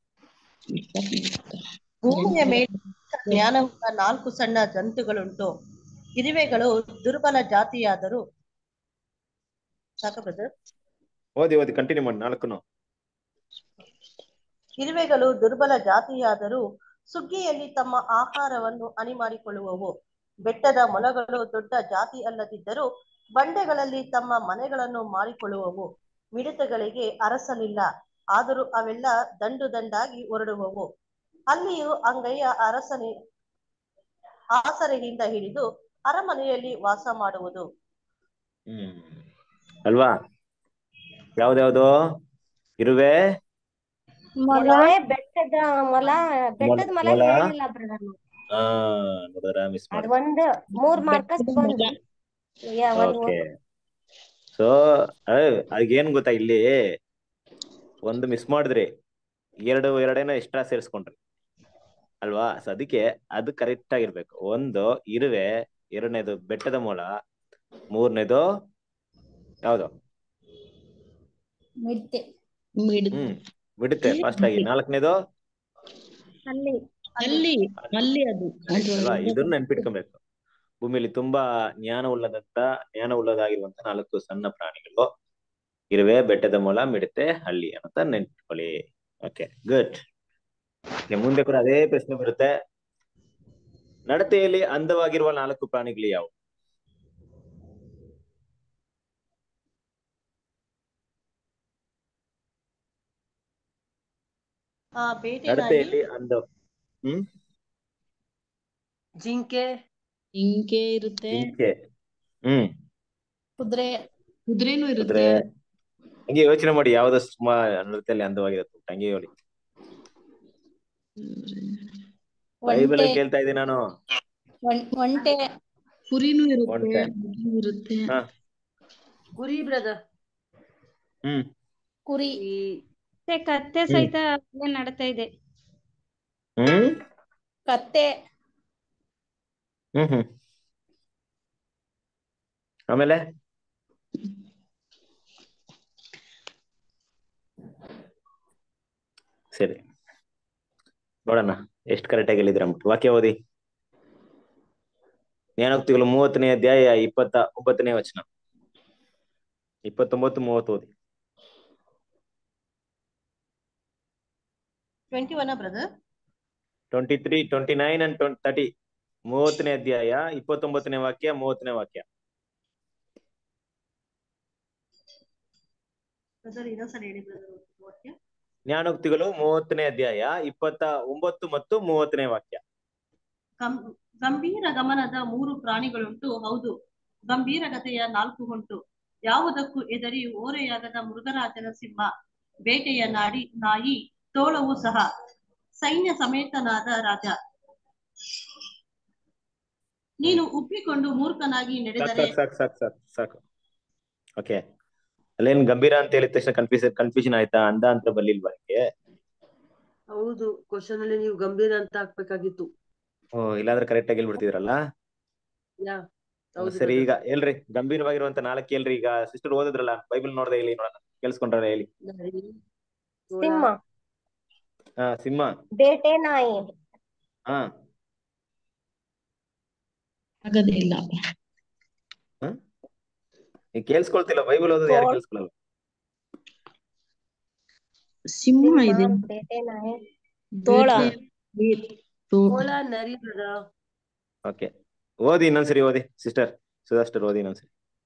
ಭೂಮಿಯ ಮೇಲೆ ಜ್ಞಾನವುಳ್ಳ ನಾಲ್ಕು ಸಣ್ಣ ಜಂತುಗಳುಂಟು ಇರುವೆಗಳು ದುರ್ಬಲ ಜಾತಿಯಾದರೂ ಸಾಕ ಬ್ರದರ್ ಓದಿ ಓದಿ ಕಂಟಿನ್ಯೂ ಮಾಡಿ ನಾಲ್ಕುನು ಇರುವೆಗಳು ದುರ್ಬಲ ಜಾತಿಯಾದರೂ ಸುಗ್ಗಿಯಲ್ಲಿ ತಮ್ಮ ಆಹಾರವನ್ನು ಅಣಿ ಮಾಡಿಕೊಳ್ಳುವವು ಬೆಟ್ಟದ ಮೊಲಗಳು ದೊಡ್ಡ ಜಾತಿ ಅಲ್ಲದಿದ್ದರೂ ಬಂಡೆಗಳಲ್ಲಿ ತಮ್ಮ ಮನೆಗಳನ್ನು ಮಾಡಿಕೊಳ್ಳುವವು ಮಿಡತೆಗಳಿಗೆ ಅರಸಲಿಲ್ಲ ಆದರೂ ಅವೆಲ್ಲ ದಂಡು ದಂಡಾಗಿ ಹೊರಡುವವು ಅಲ್ಲಿಯೂ ಅಂಗೈಯ ಅರಸನಿ ಆಸರೆಯಿಂದ ಹಿಡಿದು ಅರಮನೆಯಲ್ಲಿ ವಾಸ ಮಾಡುವುದು ಹ್ಮ್ ಅಲ್ವಾ ಯಾವ್ದ್ಯಾವ್ದು ಇರುವೆ ಇರುವೆ ಬೆಟ್ಟದ ಮೊಲ ಬೆಟ್ಟದ ಮೊಲ ಮೊಲ. ಹೇಳಿಲ್ಲ ಬ್ರದರ್ ಆ ನೋಡಿದ್ರ ಮಿಸ್ ಅದ್ ಮಾಡಿ ಒಂದು ಮೂರ್ ಮಾರ್ಕಸ್ ಬಂದು ಯಾ, ಒಂದ್ ಓಕೆ ಸೊ ಏನ್ ಗೊತ್ತಾ ಇಲ್ಲಿ ಒಂದು ಮಿಸ್ ಮಾಡಿದ್ರಿ ಎರಡು ಎರಡೇನೋ ಎಕ್ಸ್ಟ್ರಾ ಸೇರಿಸ್ಕೊಂಡ್ರಿ ಅಲ್ವಾ ಸೊ ಅದಕ್ಕೆ ಅದು ಕರೆಕ್ಟ್ ಆಗಿರ್ಬೇಕು ಒಂದು ಇರುವೆ ಎರಡನೇದು ಬೆಟ್ಟದ ಮೊಳ ಮೂರನೇದು ಯಾವ್ದು ಮಿಡ್ತೆ ಮಿಡ್ ಹ್ಮ್ ಬಿಡುತ್ತೆ ಫಸ್ಟ್ ಆಗಿ ನಾಲ್ಕನೇದು ಅಲ್ಲಿ ಅಲ್ಲಿ ಅಲ್ಲಿ ಅದು ಅಲ್ವಾ ಇದನ್ನ ನೆನ್ಪಿಟ್ಕೊಬೇಕು ಭೂಮಿಯಲ್ಲಿ ತುಂಬಾ ಜ್ಞಾನ ಉಳ್ಳದಂತ ಜ್ಞಾನ ಉಳ್ಳದಾಗಿರುವಂತ ನಾಲ್ಕು ಸಣ್ಣ ಪ್ರಾಣಿಗಳು ಇರುವೆ ಬೆಟ್ಟದ ಮೊಲ ಮಿಡತೆ ಹಳ್ಳಿ ಅಂತ ನೆನ್ಪಿಟ್ಕೊಳ್ಳಿ ಓಕೆ ಗುಡ್ ಮುಂದೆ ಕೂಡ ಅದೇ ಪ್ರಶ್ನೆ ಬರುತ್ತೆ ನಡತೆಯಲ್ಲಿ ಅಂದವಾಗಿರುವ ನಾಲ್ಕು ಪ್ರಾಣಿಗಳು ಯಾವುವು ಆ ಬೇಟೆ ನಾಯಿ ನಡತೆಯಲ್ಲಿ ಅಂದ ಹ್ಮ್ ಜಿಂಕೆ ಜಿಂಕೆ ಇರುತ್ತೆ ಜಿಂಕೆ ಹ್ಮ್ ಕುದುರೆ ಕುದುರೆನೂ ಕುದುರೆ ಇರುತ್ತೆ ಹಂಗೆ ಯೋಚನೆ ಮಾಡಿ ಯಾವ್ದು ಸುಮಾ ನಡತೆಯಲ್ಲಿ ಅಂದವಾಗಿರುತ್ತೆ ಹಂಗೆ ಹೇಳಿ ಬೈಬಲ್ ಒಂಟೆ ಕೇಳ್ತಾ ಇದ್ದೀನಿ ನಾನು ಒಂ- ಒಂಟೆ ಕುರಿನೂ ಇರುತ್ತೆ ಒಂಟೆ. ಮೀನು ಇರುತ್ತೆ ಹಾ ಕುರಿ ಬ್ರದರ್ ಹ್ಮ್ ಕುರಿ ಈ ಮತ್ತೆ ಕತ್ತೆ ಸಹಿತ ಏನ್ ನಡೀತಾ ಇದೆ ಹ್ಮ್ ಕತ್ತೆ ಹ್ಮ್ ಹ್ಮ್ ಆಮೇಲೆ ಸರಿ ನೋಡೋಣ ಎಷ್ಟು ಕರೆಕ್ಟ್ ಆಗಿ ಹೇಳಿದ್ರ ವಾಕ್ಯ ಓದಿ ಜ್ಞಾನೋಕ್ತಿಗಳು ಮೂವತ್ತನೇ ಅಧ್ಯಾಯ ಇಪ್ಪತ್ತ ಒಂಬತ್ತನೇ ವಚನ ಇಪ್ಪತ್ತೊಂಬತ್ತು ಮೂವತ್ತು ಓದಿ twenty one brother twenty three twenty nine and twenty thirty ಮೂವತ್ತನೇ ಅಧ್ಯಾಯ ಇಪ್ಪತ್ತೊಂಬತ್ತನೇ ವಾಕ್ಯ ಮೂವತ್ತನೇ ವಾಕ್ಯ ಬ್ರದರ್ ಇನ್ನೊಂದ್ಸಲ ಹೇಳಿ ಬ್ರದರ್ ವಾಕ್ಯ ಜ್ಞಾನೋಕ್ತಿಗಳು ಮೂವತ್ತನೇ ಅಧ್ಯಾಯ ಇಪ್ಪತ್ತ ಒಂಬತ್ತು ಮತ್ತು ಮೂವತ್ತನೇ ವಾಕ್ಯ ಗಂ- ಗಂಭೀರ ಗಮನದ ಮೂರು ಪ್ರಾಣಿಗಳುಂಟು ಹೌದು ಗಂಭೀರಗತೆಯ ನಾಲ್ಕು ಉಂಟು ಯಾವುದಕ್ಕೂ ಎದರಿ ಓರೆಯಾಗದ ಮೃಗರಾಜನ ಸಿಂಹ ಬೇಟೆಯ ನಾಡಿ ನಾಯಿ ತೋಳವು ಸಹ ಸೈನ್ಯ ಸಮೇತನಾದ ರಾಜ ನೀನು ಉಬ್ಬಿಕೊಂಡು ಮೂರ್ಖನಾಗಿ ಸಾಕು ನಡೆದರೆ ಸಾಕು ಸಾಕು ಸಾಕು ಸಾಕು ಸಾಕು ಓಕೆ ಅಲ್ಲೇನ್ ಗಂಭೀರ ಅಂತ ಹೇಳಿದ ತಕ್ಷಣ ಕನ್ಫ್ಯೂಸ್ ಕನ್ಫ್ಯೂಷನ್ ಆಯ್ತಾ ಅಂದ ಅಂತ ಬರ್ಲಿಲ್ವಾ ನಿಮ್ಗೆ ಹೌದು ಕ್ವಶನ್ ಅಲ್ಲಿ ನೀವು ಗಂಭೀರ ಅಂತ ಹಾಕ್ಬೇಕಾಗಿತ್ತು ಓ ಇಲ್ಲಾಂದ್ರೆ ಕರೆಕ್ಟ್ ಆಗಿ ಹೇಳ್ಬಿಡ್ತಿದ್ರಲ್ಲ ಯಾ ಹೌದು ಸರಿ brother. ಈಗ ಹೇಳ್ರಿ ಗಂಭೀರವಾಗಿರುವಂತ ನಾಲ್ಕು ಹೇಳ್ರಿ ಈಗ ಸಿಸ್ಟರ್ ಓದಿದ್ರಲ್ಲ ಬೈಬಲ್ ನೋಡ್ದೆ ಹೇಳಿ ನೋಡೋಣ ಕೇಳಿಸ್ಕೊಂಡ್ರ ಹೇಳಿ ನರಿ, ತೋಳ, ಸಿಂಹ ಹಾ ಸಿಂಹ ಬೇಟೆ ನಾಯಿ ಹಾ ಆಗದೇ ಇಲ್ಲ ನೀವ್ ಕೇಳಿಸ್ಕೊಳ್ತಿಲ್ಲ ಬೈಬಲ್ ಓದೋದು ಯಾರು ತೋಳ. ಕೇಳಿಸ್ಕೊಳ್ಳಲ್ಲ ಸಿಂಹ ಇದೆ ಸಿಂಹ ಬೇಟೆ ನಾಯಿ ತೋಳ. ಬೇಟೆ- ಬೇ- ತೋ- ತೋಳ ನರಿ brother. ಓಕೆ ಓದಿ ಇನ್ನೊಂದ್ಸರಿ ಓದಿ ಸಿಸ್ಟರ್ ಸುಧಾಸ್ಟರ್ ಓದಿ ಇನ್ನೊಂದ್ಸರಿ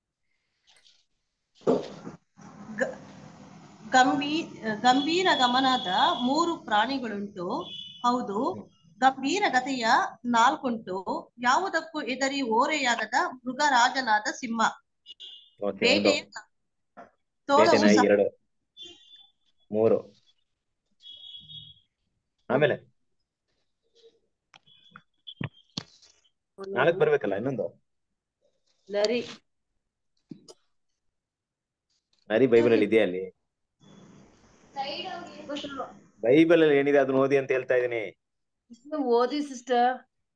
ಗ- ಗಂಭೀ ಗಂಭೀರ ಗಮನದ ಮೂರು ಪ್ರಾಣಿಗಳುಂಟು ಹೌದು ಗಂಭೀರ ಗತೆಯ ನಾಲ್ಕುಂಟು ಯಾವುದಕ್ಕೂ ಎದರಿ ಓರೆಯಾಗದ ಮೃಗರಾಜನಾದ ಸಿಂಹ ಓಕೆ ಒಂದು ಬೇಟೆಯ ಬೇಟೆ ತೋಳವು ನಾಯಿ ಸಹ ಎರಡು ಮೂರು ಆಮೇಲೆ ನಾಲ್ಕು ಬರ್ಬೇಕಲ್ಲ ಇನ್ನೊಂದು ನರಿ ನರಿ ಬೈಬಲ್ ಅಲ್ಲಿ ಇದೆಯಾ ಅಲ್ಲಿ ಬೈಬಲ್ ಅಲ್ಲಿ ಏನಿದೆ ಅದನ್ನ ಓದಿ ಅಂತ ಹೇಳ್ತಾ ಇದೀನಿ ಓದಿ ಸಿಸ್ಟರ್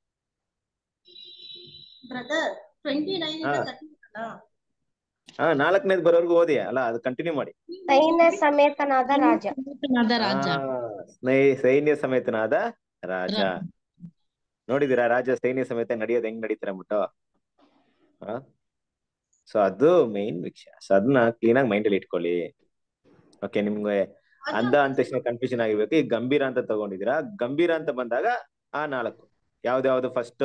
ಬ್ರದರ್ ಟ್ವೆಂಟಿ ನೈನ್ ಹಾ. ಇಂದ ತರ್ಟಿ ಅಲ್ಲ ಹಾ ನಾಲ್ಕನೇದು ಬರೋರ್ಗು ಓದಿ ಅಲ್ಲ ಅದು ಕಂಟಿನ್ಯೂ ಮಾಡಿ ಸೈನ್ಯ ಸಮೇತನಾದ ರಾಜ ಸಮೇತನಾದ ರಾಜ ಆ, ಸ್ನೈ- ಸೈನ್ಯ ಸಮೇತನಾದ ರಾಜ ರಾಜ. ನೋಡಿದೀರಾ ರಾಜ ಸೈನ್ಯ ಸಮೇತ ನಡೆಯೋದು ಹೆಂಗ್ ನಡೀತಾರೆ ಅಂದ್ಬಿಟ್ಟು ಸೊ ಅದು ಮೈನ್ ವಿಷಯ ಸೊ ಅದನ್ನ ಕ್ಲೀನ್ ಆಗಿ ಮೈಂಡ್ ಅಲ್ಲಿ ಇಟ್ಕೊಳ್ಳಿ ಓಕೆ ನಿಮ್ಗೆ ಅಂದ ಅಂದ ತಕ್ಷಣ ಕನ್ಫ್ಯೂಷನ್ ಆಗಿರ್ಬೇಕು ಈಗ ಗಂಭೀರ ಅಂತ ತಗೊಂಡಿದ್ದೀರಾ ಗಂಭೀರ ಅಂತ ಬಂದಾಗ ಆ ನಾಲ್ಕು ಯಾವ್ದ್ಯಾವ್ದು ಫಸ್ಟ್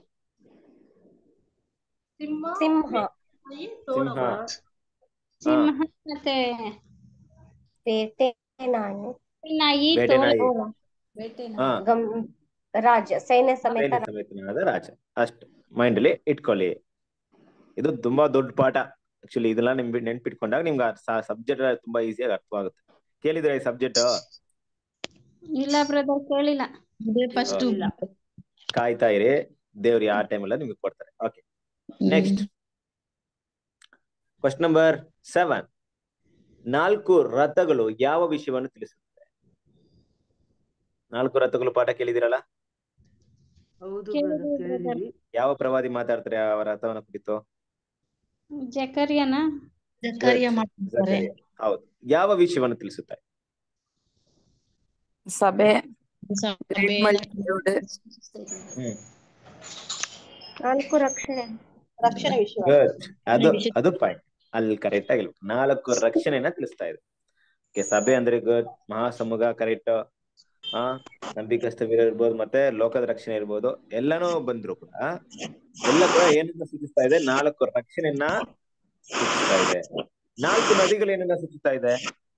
ಸಿಂಹ ಸಿಂಹ ನಾಯಿ, ತೋಳವು ಸಿಂಹ ಸಿಂಹ ಮತ್ತೆ ಬೇಟೆ ನಾಯಿ ನಾಯಿ ಬೇಟೆ ತೋಳ ನಾಯಿ ಬೇಟೆ ಹಾ ಗಂ ರಾಜ ಸೈನ್ಯ ಸಮೇತ ಸೈನ್ಯ ಸಮೇತನಾದ ರಾಜ ಅಷ್ಟು ಮೈಂಡ್ ಅಲ್ಲಿ ಇಟ್ಕೊಳ್ಳಿ ಇದು ತುಂಬಾ ದೊಡ್ಡ ಪಾಠ ಆಕ್ಚುಲಿ ಇದೆಲ್ಲ ನಿಮ್ ನೆನ್ಪಿಟ್ಕೊಂಡಾಗ ನಿಮ್ಗೆ ಸಬ್ಜೆಕ್ಟ್ ತುಂಬಾ ಈಸಿಯಾಗಿ ಅರ್ಥವಾಗುತ್ತೆ ಕೇಳಿದ್ರೆ ಈ ಸಬ್ಜೆಕ್ಟ್ ಇಲ್ಲ ಬ್ರದರ್ ಕೇಳಿಲ್ಲ ಅದೇ ಫಸ್ಟ್ ಇಲ್ಲ. ಕಾಯ್ತಾ ಇರಿ ದೇವ್ರು ಯಾವ ಟೈಮ್ ಎಲ್ಲ ನಿಮ್ಗೆ ಕೊಡ್ತಾರೆ okay next question number seven ನಾಲ್ಕು ರಥಗಳು ಯಾವ ವಿಷಯವನ್ನು ತಿಳಿಸುತ್ತದೆ ನಾಲ್ಕು ರಥಗಳು ಪಾಠ ಕೇಳಿದಿರಲ್ಲ ಹೌದು ಕೇಳಿದೆ brother, brother. ಕೇಳಿದೀವಿ ಯಾವ ಪ್ರವಾದಿ ಮಾತಾಡ್ತಾರೆ ಆ ರಥವನ್ನ ಕುರಿತು ಜಕರ್ಯನ ಕಾರ್ಯ ಮಾಡ್ತಾರೆ ಜಕರ್ಯ. ಹೌದು ಯಾವ ವಿಷಯವನ್ನು ತಿಳಿಸುತ್ತೆ ಸಭೆ ಸಭೆ, great multitude, ಹ್ಮ್ ನಾಲ್ಕು ರಕ್ಷಣೆ ರಕ್ಷಣೆ ವಿಷಯ ಗುಡ್ ಅದು ವಿಷಯ. ಅದು ಪಾಯಿಂಟ್ ಅಲ್ಲಿ ಕರೆಕ್ಟ್ ಆಗಿ ನಾಲ್ಕು ರಕ್ಷಣೆನ ತಿಳಿಸ್ತಾ ಇದೆ Okay, ಸಭೆ ಅಂದ್ರೆ ಗುಡ್ ಮಹಾಸಮೂಹ ಕರೆಕ್ಟ್ ಆ ನಂಬಿಕಸ್ಥ ಇರ್ಬೋದು ಮತ್ತೆ ಲೋಕದ ರಕ್ಷಣೆ ಇರ್ಬೋದು ಎಲ್ಲಾನು ಬಂದ್ರು ಕೂಡ ಎಲ್ಲ ಕೂಡ ಏನನ್ನ ಸೂಚಿಸ್ತಾ ಇದೆ ನಾಲ್ಕು ರಕ್ಷಣೆಯನ್ನ ಸೂಚಿಸ್ತಾ ಇದೆ ನಾಲ್ಕು ನದಿಗಳು ಏನನ್ನ ಸೂಚಿಸ್ತಾ ಇದೆ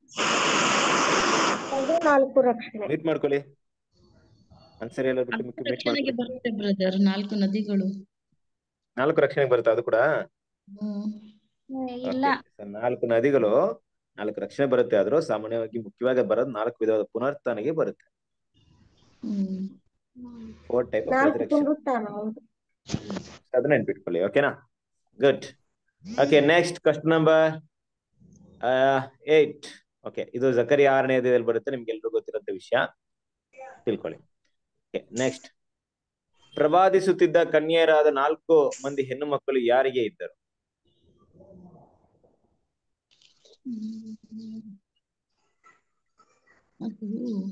ಅದು ನಾಲ್ಕು ರಕ್ಷಣೆ ಮೀಟ್ ಮಾಡ್ಕೊಳ್ಳಿ ಆನ್ಸರ್ ಎಲ್ಲ ಬಿಟ್ಟು ನಾಲ್ಕು ಮೀಟ್ ರಕ್ಷಣೆಗೆ ಮಾಡ್ಕೊಳ್ಳಿ ಬರುತ್ತೆ ಬ್ರದರ್ ನಾಲ್ಕು ನದಿಗಳು ನಾಲ್ಕು ರಕ್ಷಣೆಗೆ ಬರುತ್ತೆ ಅದು ಕೂಡ ಹ್ಮ್ ಇಲ್ಲ Okay. So, ನಾಲ್ಕು ನದಿಗಳು ನಾಲ್ಕು ರಕ್ಷಣೆ ಬರುತ್ತೆ ಆದ್ರೂ ಸಾಮಾನ್ಯವಾಗಿ ಮುಖ್ಯವಾಗಿ ಬರೋದು ನಾಲ್ಕು ವಿಧವಾದ ಪುನರ್ತನೆಗೆ ಬರುತ್ತೆ ಹ್ಮ್ ಫೋರ್ ಟೈಪ್ ಆಫ್ ನಾಲ್ಕು ರೆಸರೆಕ್ಷನ್ ಪುನರುತ್ಥಾನ ಹೌದು ಅದನ್ನ ನೆನ್ಪಿಟ್ಕೊಳ್ಳಿ ಓಕೆನಾ good okay next question number eight okay ಇದು ಜಕರಿ ಆರನೇ ಅಧ್ಯಾಯದಲ್ಲಿ ಬರುತ್ತೆ ನಿಮ್ಗೆ ಎಲ್ರಿಗೂ ಗೊತ್ತಿರೋಂಥ ವಿಷಯ ತಿಳ್ಕೊಳ್ಳಿ ನೆಕ್ಸ್ಟ್ ಪ್ರವಾದಿಸುತ್ತಿದ್ದ ಕನ್ಯೆಯರಾದ ನಾಲ್ಕು ಮಂದಿ ಹೆಣ್ಣು ಮಕ್ಕಳು ಯಾರಿಗೆ ಇದ್ದರು ಅದು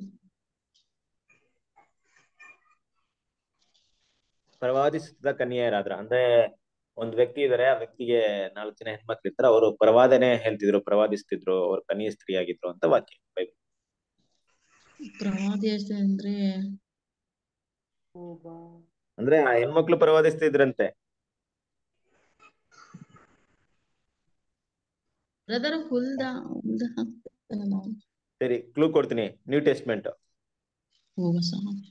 ಪ್ರವಾದಿಸುತ್ತಿದ್ದ ಕನ್ಯೆಯರಾದ್ರ ಅಂದ್ರೆ ಒಂದ್ ವ್ಯಕ್ತಿ ಇದಾರೆ ಆ ವ್ಯಕ್ತಿಗೆ ನಾಲ್ಕು ಜನ ಹೆಣ್ಮಕ್ಳು ಇರ್ತಾರೆ ಅವರು ಪ್ರವಾದನೆ ಹೇಳ್ತಿದ್ರು ಪ್ರವಾದಿಸ್ತಿದ್ರು ಅವ್ರ ಕನ್ಯೆ ಸ್ತ್ರೀ ಆಗಿದ್ರು ಅಂತ ವಾಕ್ಯ ಬೈಬಲ್ ಪ್ರವಾದಿ ಅಷ್ಟೇ ಅಂದ್ರೆ ಅಂದ್ರೆ ಆ ಹೆಣ್ಮಕ್ಳು ಪ್ರವಾದಿಸ್ತಿದ್ರಂತೆ ಬ್ರದರ್ ಹುಲ್ದ ಹುಲ್ದ ಹಾಕ್ತಾನಲ್ಲ ಅವ್ನು. ಸರಿ ಕ್ಲೂ ಕೊಡ್ತೀನಿ ನ್ಯೂ ಟೆಸ್ಟ್ಮೆಂಟ್ ಓ ಹೊಸ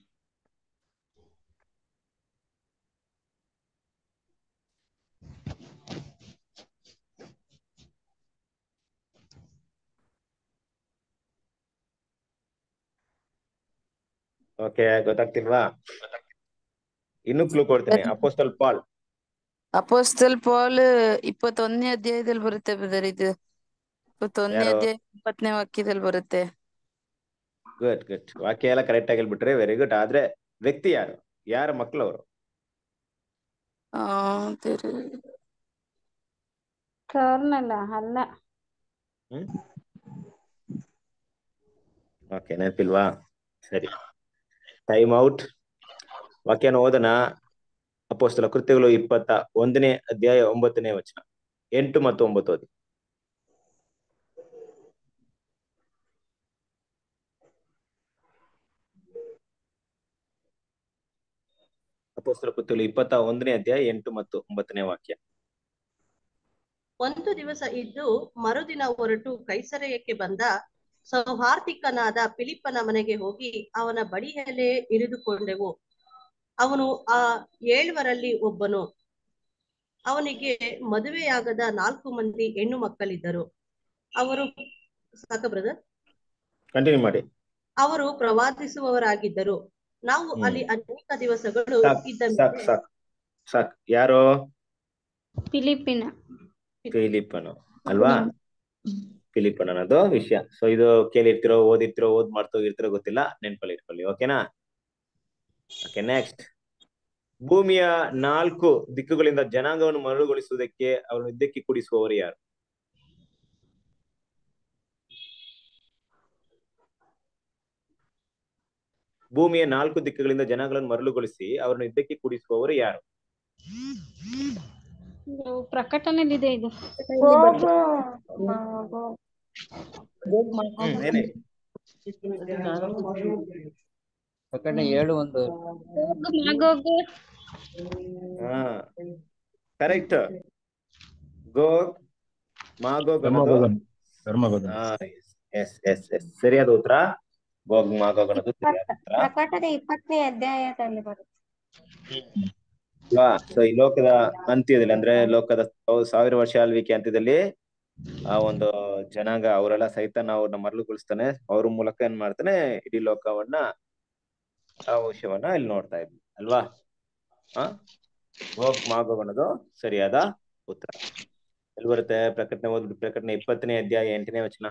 ಓಕೆ ಗೊತ್ತಾಗ್ತಿಲ್ವಾ ಇನ್ನು ಕ್ಲೂ ಕೊಡ್ತೀನಿ ಅಪೋಸ್ಟಲ್ ಪಾಲ್ ಅಪೋಸ್ತಲ್ ಪಾಲ್ ಇಪ್ಪತ್ತೊಂದನೇ ಅಧ್ಯಾಯದಲ್ಲಿ ಬರುತ್ತೆ ಬ್ರದರ್ ಇದು ಇಪ್ಪತ್ತೊಂದನೇ ಯಾರು? ಅಧ್ಯಾಯ ಇಪ್ಪತ್ತನೇ ವಾಕ್ಯದಲ್ಲಿ ಬರುತ್ತೆ ಗುಡ್ ಗುಡ್ ವಾಕ್ಯ ಎಲ್ಲ ಕರೆಕ್ಟ್ ಆಗಿ ಹೇಳ್ಬಿಟ್ರೆ ವೆರಿ ಗುಡ್ ಆದ್ರೆ ವ್ಯಕ್ತಿ ಯಾರು ಯಾರ ಮಕ್ಳು ಅವರು ಆ ದೇವ್ರೇ. ಕರ್ನಲ್ಲ ಅಲ್ಲ ಹ್ಮ್ ಓಕೆ ನೆನಪಿಲ್ವಾ ಸರಿ ಟೈಮ್ ಔಟ್ ವಾಕ್ಯನ ಓದನ ಅಪೋಸ್ತಲ ಕೃತ್ಯಗಳು ಇಪ್ಪತ್ತ ಒಂದನೇ ಅಧ್ಯಾಯ ಒಂಬತ್ತನೇ ವಚನ ಎಂಟು ಮತ್ತು ಒಂಬತ್ತು ಓದಿ ಅಪೋಸ್ತಲ ಕೃತ್ಯಗಳು ಇಪ್ಪತ್ತ ಒಂದನೇ ಅಧ್ಯಾಯ ಎಂಟು ಮತ್ತು ಒಂಬತ್ತನೇ ವಾಕ್ಯ ಒಂದು ದಿವಸ ಇದ್ದು ಮರುದಿನ ಹೊರಟು ಕೈಸರಯಕ್ಕೆ ಬಂದ ಸೌಹಾರ್ದಿಕನಾದ ಫಿಲಿಪ್ಪನ ಮನೆಗೆ ಹೋಗಿ ಅವನ ಬಳಿಯಲ್ಲೇ ಇರಿದುಕೊಂಡೆವು ಅವನು ಆ ಏಳುವರಲ್ಲಿ ಒಬ್ಬನು ಅವನಿಗೆ ಮದುವೆಯಾಗದ ನಾಲ್ಕು ಮಂದಿ ಹೆಣ್ಣು ಮಕ್ಕಳಿದ್ದರು ಅವರು ಸಾಕ ಬ್ರದರ್ ಕಂಟಿನ್ಯೂ ಮಾಡಿ ಅವರು ಪ್ರವಾದಿಸುವವರಾಗಿದ್ದರು ನಾವು ಹ್ಮ್. ಅಲ್ಲಿ ಅನೇಕ ದಿವಸಗಳು ಸಾಕ್ ಇದ್ದ ಸಾಕ್ ಮೇಲೆ ಸಾಕ್ ಸಾಕ್ ಯಾರು ಫಿಲಿಪಿನ ಫಿಲಿಪ್ಪನು ಅಲ್ವಾ ಫಿಲಿಪ್ಪನ್ ಅನ್ನೋದು ವಿಷಯ ಸೊ ಇದು ಕೇಳಿರ್ತಿರೋ ಓದಿರ್ತಿರೋ ಓದ್ ಮಾಡ್ತಾ ಹೋಗಿರ್ತಿರೋ ಗೊತ್ತಿಲ್ಲ ನೆನ್ಪಲ್ಲಿ ಇಟ್ಕೊಳ್ಳಿ ಓಕೆನಾ ಓಕೆ ನೆಕ್ಸ್ಟ್ ಭೂಮಿಯ ನಾಲ್ಕು ದಿಕ್ಕುಗಳಿಂದ ಜನಾಂಗವನ್ನು ಮರಳುಗೊಳಿಸುವುದಕ್ಕೆ ಅವರನ್ನು ಯುದ್ಧಕ್ಕೆ ಕೂಡಿಸುವವರು ಯಾರು ಭೂಮಿಯ ನಾಲ್ಕು ದಿಕ್ಕುಗಳಿಂದ ಜನಾಂಗಗಳನ್ನು ಮರಳುಗೊಳಿಸಿ ಅವರನ್ನು ಯುದ್ಧಕ್ಕೆ ಕೂಡಿಸುವವರು ಯಾರು ಇದು ಪ್ರಕಟಣೆಲಿದೆ ಇದು ಗೋಗು ಮಾಗು. ಗೋಗ್ ಮಾಗೋಗ್ ಹ್ಮ್ ಏನೇ ಪ್ರಕಟಣೆ ಏಳು ಒಂದು ಗೋಗ್ ಮಾಗೋಗ್ ಹಾ ಕರೆಕ್ಟ್ ಗೋಗ್ ಮಾಗೋಗ್ ಅನ್ನೋದು ಧರ್ಮಗೋದ ಎಸ್ ಎಸ್ ಎಸ್ ಸರಿಯಾದ ಉತ್ತರ ಗೋಗ್ ಮಾಗೋಗ್ ಅನ್ನೋದು ಸರಿಯಾದ ಉತ್ತರ ಪ್ರಕಟಣೆ ಇಪ್ಪತ್ತನೇ ಅಧ್ಯಾಯದಲ್ಲಿ ಬರುತ್ತೆ ಅಲ್ವಾ ಸೊ ಈ ಲೋಕದ ಅಂತ್ಯದಲ್ಲಿ ಅಂದ್ರೆ ಲೋಕದ ಸಾವ್- ಸಾವಿರ ವರ್ಷ ಆಳ್ವಿಕೆ ಅಂತ್ಯದಲ್ಲಿ ಆ ಒಂದು ಜನಾಂಗ ಅವರೆಲ್ಲ ಸಹಿತ ಅವ್ರನ್ನ ಮರಳುಗೊಳಿಸ್ತಾನೆ ಅವ್ರ ಮೂಲಕ ಏನ್ ಮಾಡ್ತಾನೆ ಇಡೀ ಲೋಕವನ್ನ ಆ ವಿಷಯವನ್ನ ಇಲ್ಲಿ ನೋಡ್ತಾ ಇದ್ವಿ ಅಲ್ವಾ ಹ ಗೋಗ್ ಮಾಗೋಗ್ ಅನ್ನೋದು ಸರಿಯಾದ ಉತ್ತರ ಎಲ್ಲಿ ಬರುತ್ತೆ ಪ್ರಕಟಣೆ ಓದ್ಬಿಟ್ಟು ಪ್ರಕಟಣೆ ಇಪ್ಪತ್ತನೇ ಅಧ್ಯಾಯ ಎಂಟನೇ ವಚನ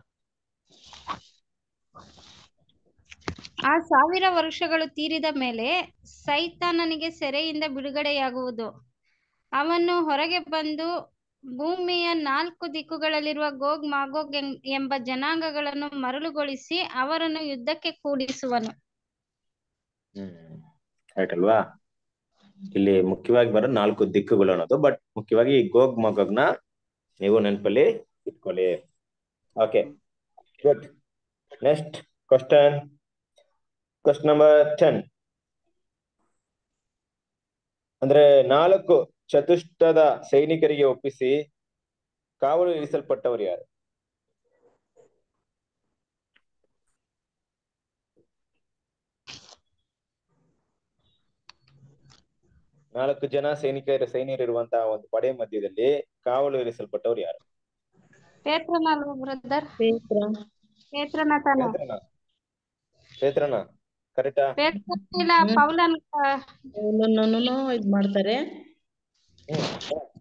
ಆ ಸಾವಿರ ವರ್ಷಗಳು ತೀರಿದ ಮೇಲೆ ಸೈತಾನನಿಗೆ ಸೆರೆಯಿಂದ ಬಿಡುಗಡೆಯಾಗುವುದು ಅವನು ಹೊರಗೆ ಬಂದು ಭೂಮಿಯ ನಾಲ್ಕು ದಿಕ್ಕುಗಳಲ್ಲಿರುವ ಗೋಗ್ ಮಾಗೋಗ್ ಎಂ- ಎಂಬ ಜನಾಂಗಗಳನ್ನು ಮರಳುಗೊಳಿಸಿ ಅವರನ್ನು ಯುದ್ಧಕ್ಕೆ ಕೂಡಿಸುವನು ಹ್ಮ್ ರೈಟ್ ಅಲ್ವಾ ಇಲ್ಲಿ ಮುಖ್ಯವಾಗಿ ಬರೋ ನಾಲ್ಕು ದಿಕ್ಕುಗಳು ಅನ್ನೋದು ಬಟ್ ಮುಖ್ಯವಾಗಿ ಈ ಗೋಗ್ ಮಗೋಗ್ನ ನೀವು ನೆನಪಲ್ಲಿ ಇಟ್ಕೊಳ್ಳಿ okay good next question question number ten ಅಂದ್ರೆ ನಾಲ್ಕು ಚತುಷ್ಟದ ಸೈನಿಕರಿಗೆ ಒಪ್ಪಿಸಿ ಕಾವಲು ಇರಿಸಲ್ಪಟ್ಟವರು ಯಾರು ನಾಲ್ಕು ಜನ ಸೈನಿಕರ ಸೈನ್ಯರಿರುವಂತಹ ಒಂದು ಪಡೆ ಮಧ್ಯದಲ್ಲಿ ಕಾವಲು ಇರಿಸಲ್ಪಟ್ಟವರು ಯಾರು ಪೇತ್ರನ ಅಲ್ವಾ ಬ್ರದರ್ ಪೇತ್ರ ಪೇತ್ರನ ತಾನೆ ಪೇತ್ರನ ಪೇತ್ರನ ಕರೆಕ್ಟಾ ಪೇತ್ರನ ಇಲ್ಲ ಹ್ಮ್. ಪೌಲನ್ ಅವನನ್ನು ಇದ್ ಮಾಡ್ತಾರೆ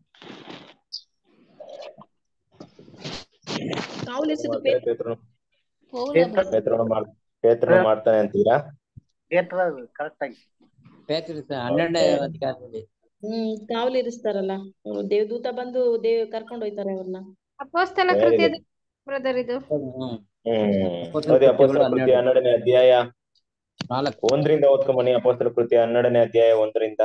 ಕಾವಲಿಸಿದ್ದು ಪೇತ್ರ ಪೇತ್ರನು ಪೌಲ ಪೇತ್ರ ಪೇತ್ರನು ಮಾಡ್ ಪೇತ್ರನು ಮಾಡ್ತಾನೆ ಅಂತೀರಾ ಪೇತ್ರ ಕರೆಕ್ಟ್ ಆಗಿ ಪೇತ್ರ ಹನ್ನೆರಡನೇ ಅಧಿಕಾರದಲ್ಲಿ ಹ್ಮ್ ಕಾವಲಿರಿಸ್ತಾರಲ್ಲ ಅವ್ರು ದೇವದೂತ ಬಂದು ದೇವ್ ಕರ್ಕೊಂಡ್ ಹೋಯ್ತಾರೆ ಅವ್ರನ್ನ ಅಪೋಸ್ತಲ Very ಕೃತ್ಯದ ಬ್ರದರ್ ಇದು ಹ್ಮ್ ಹ್ಮ್ ಅಪೊಸ್ತಲ ಅದೇ ಅಪೋಸ್ತಲ ಕೃತ್ಯಗಳು ಕೃತ್ಯ ಹನ್ನೆರಡನೇ ಅಧ್ಯಾಯ ನಾಲ್ಕು ಒಂದರಿಂದ ಓದ್ಕೊಂಬನಿ ಅಪೋಸ್ತಲ ಕೃತ್ಯ ಹನ್ನೆರಡನೇ ಅಧ್ಯಾಯ ಒಂದರಿಂದ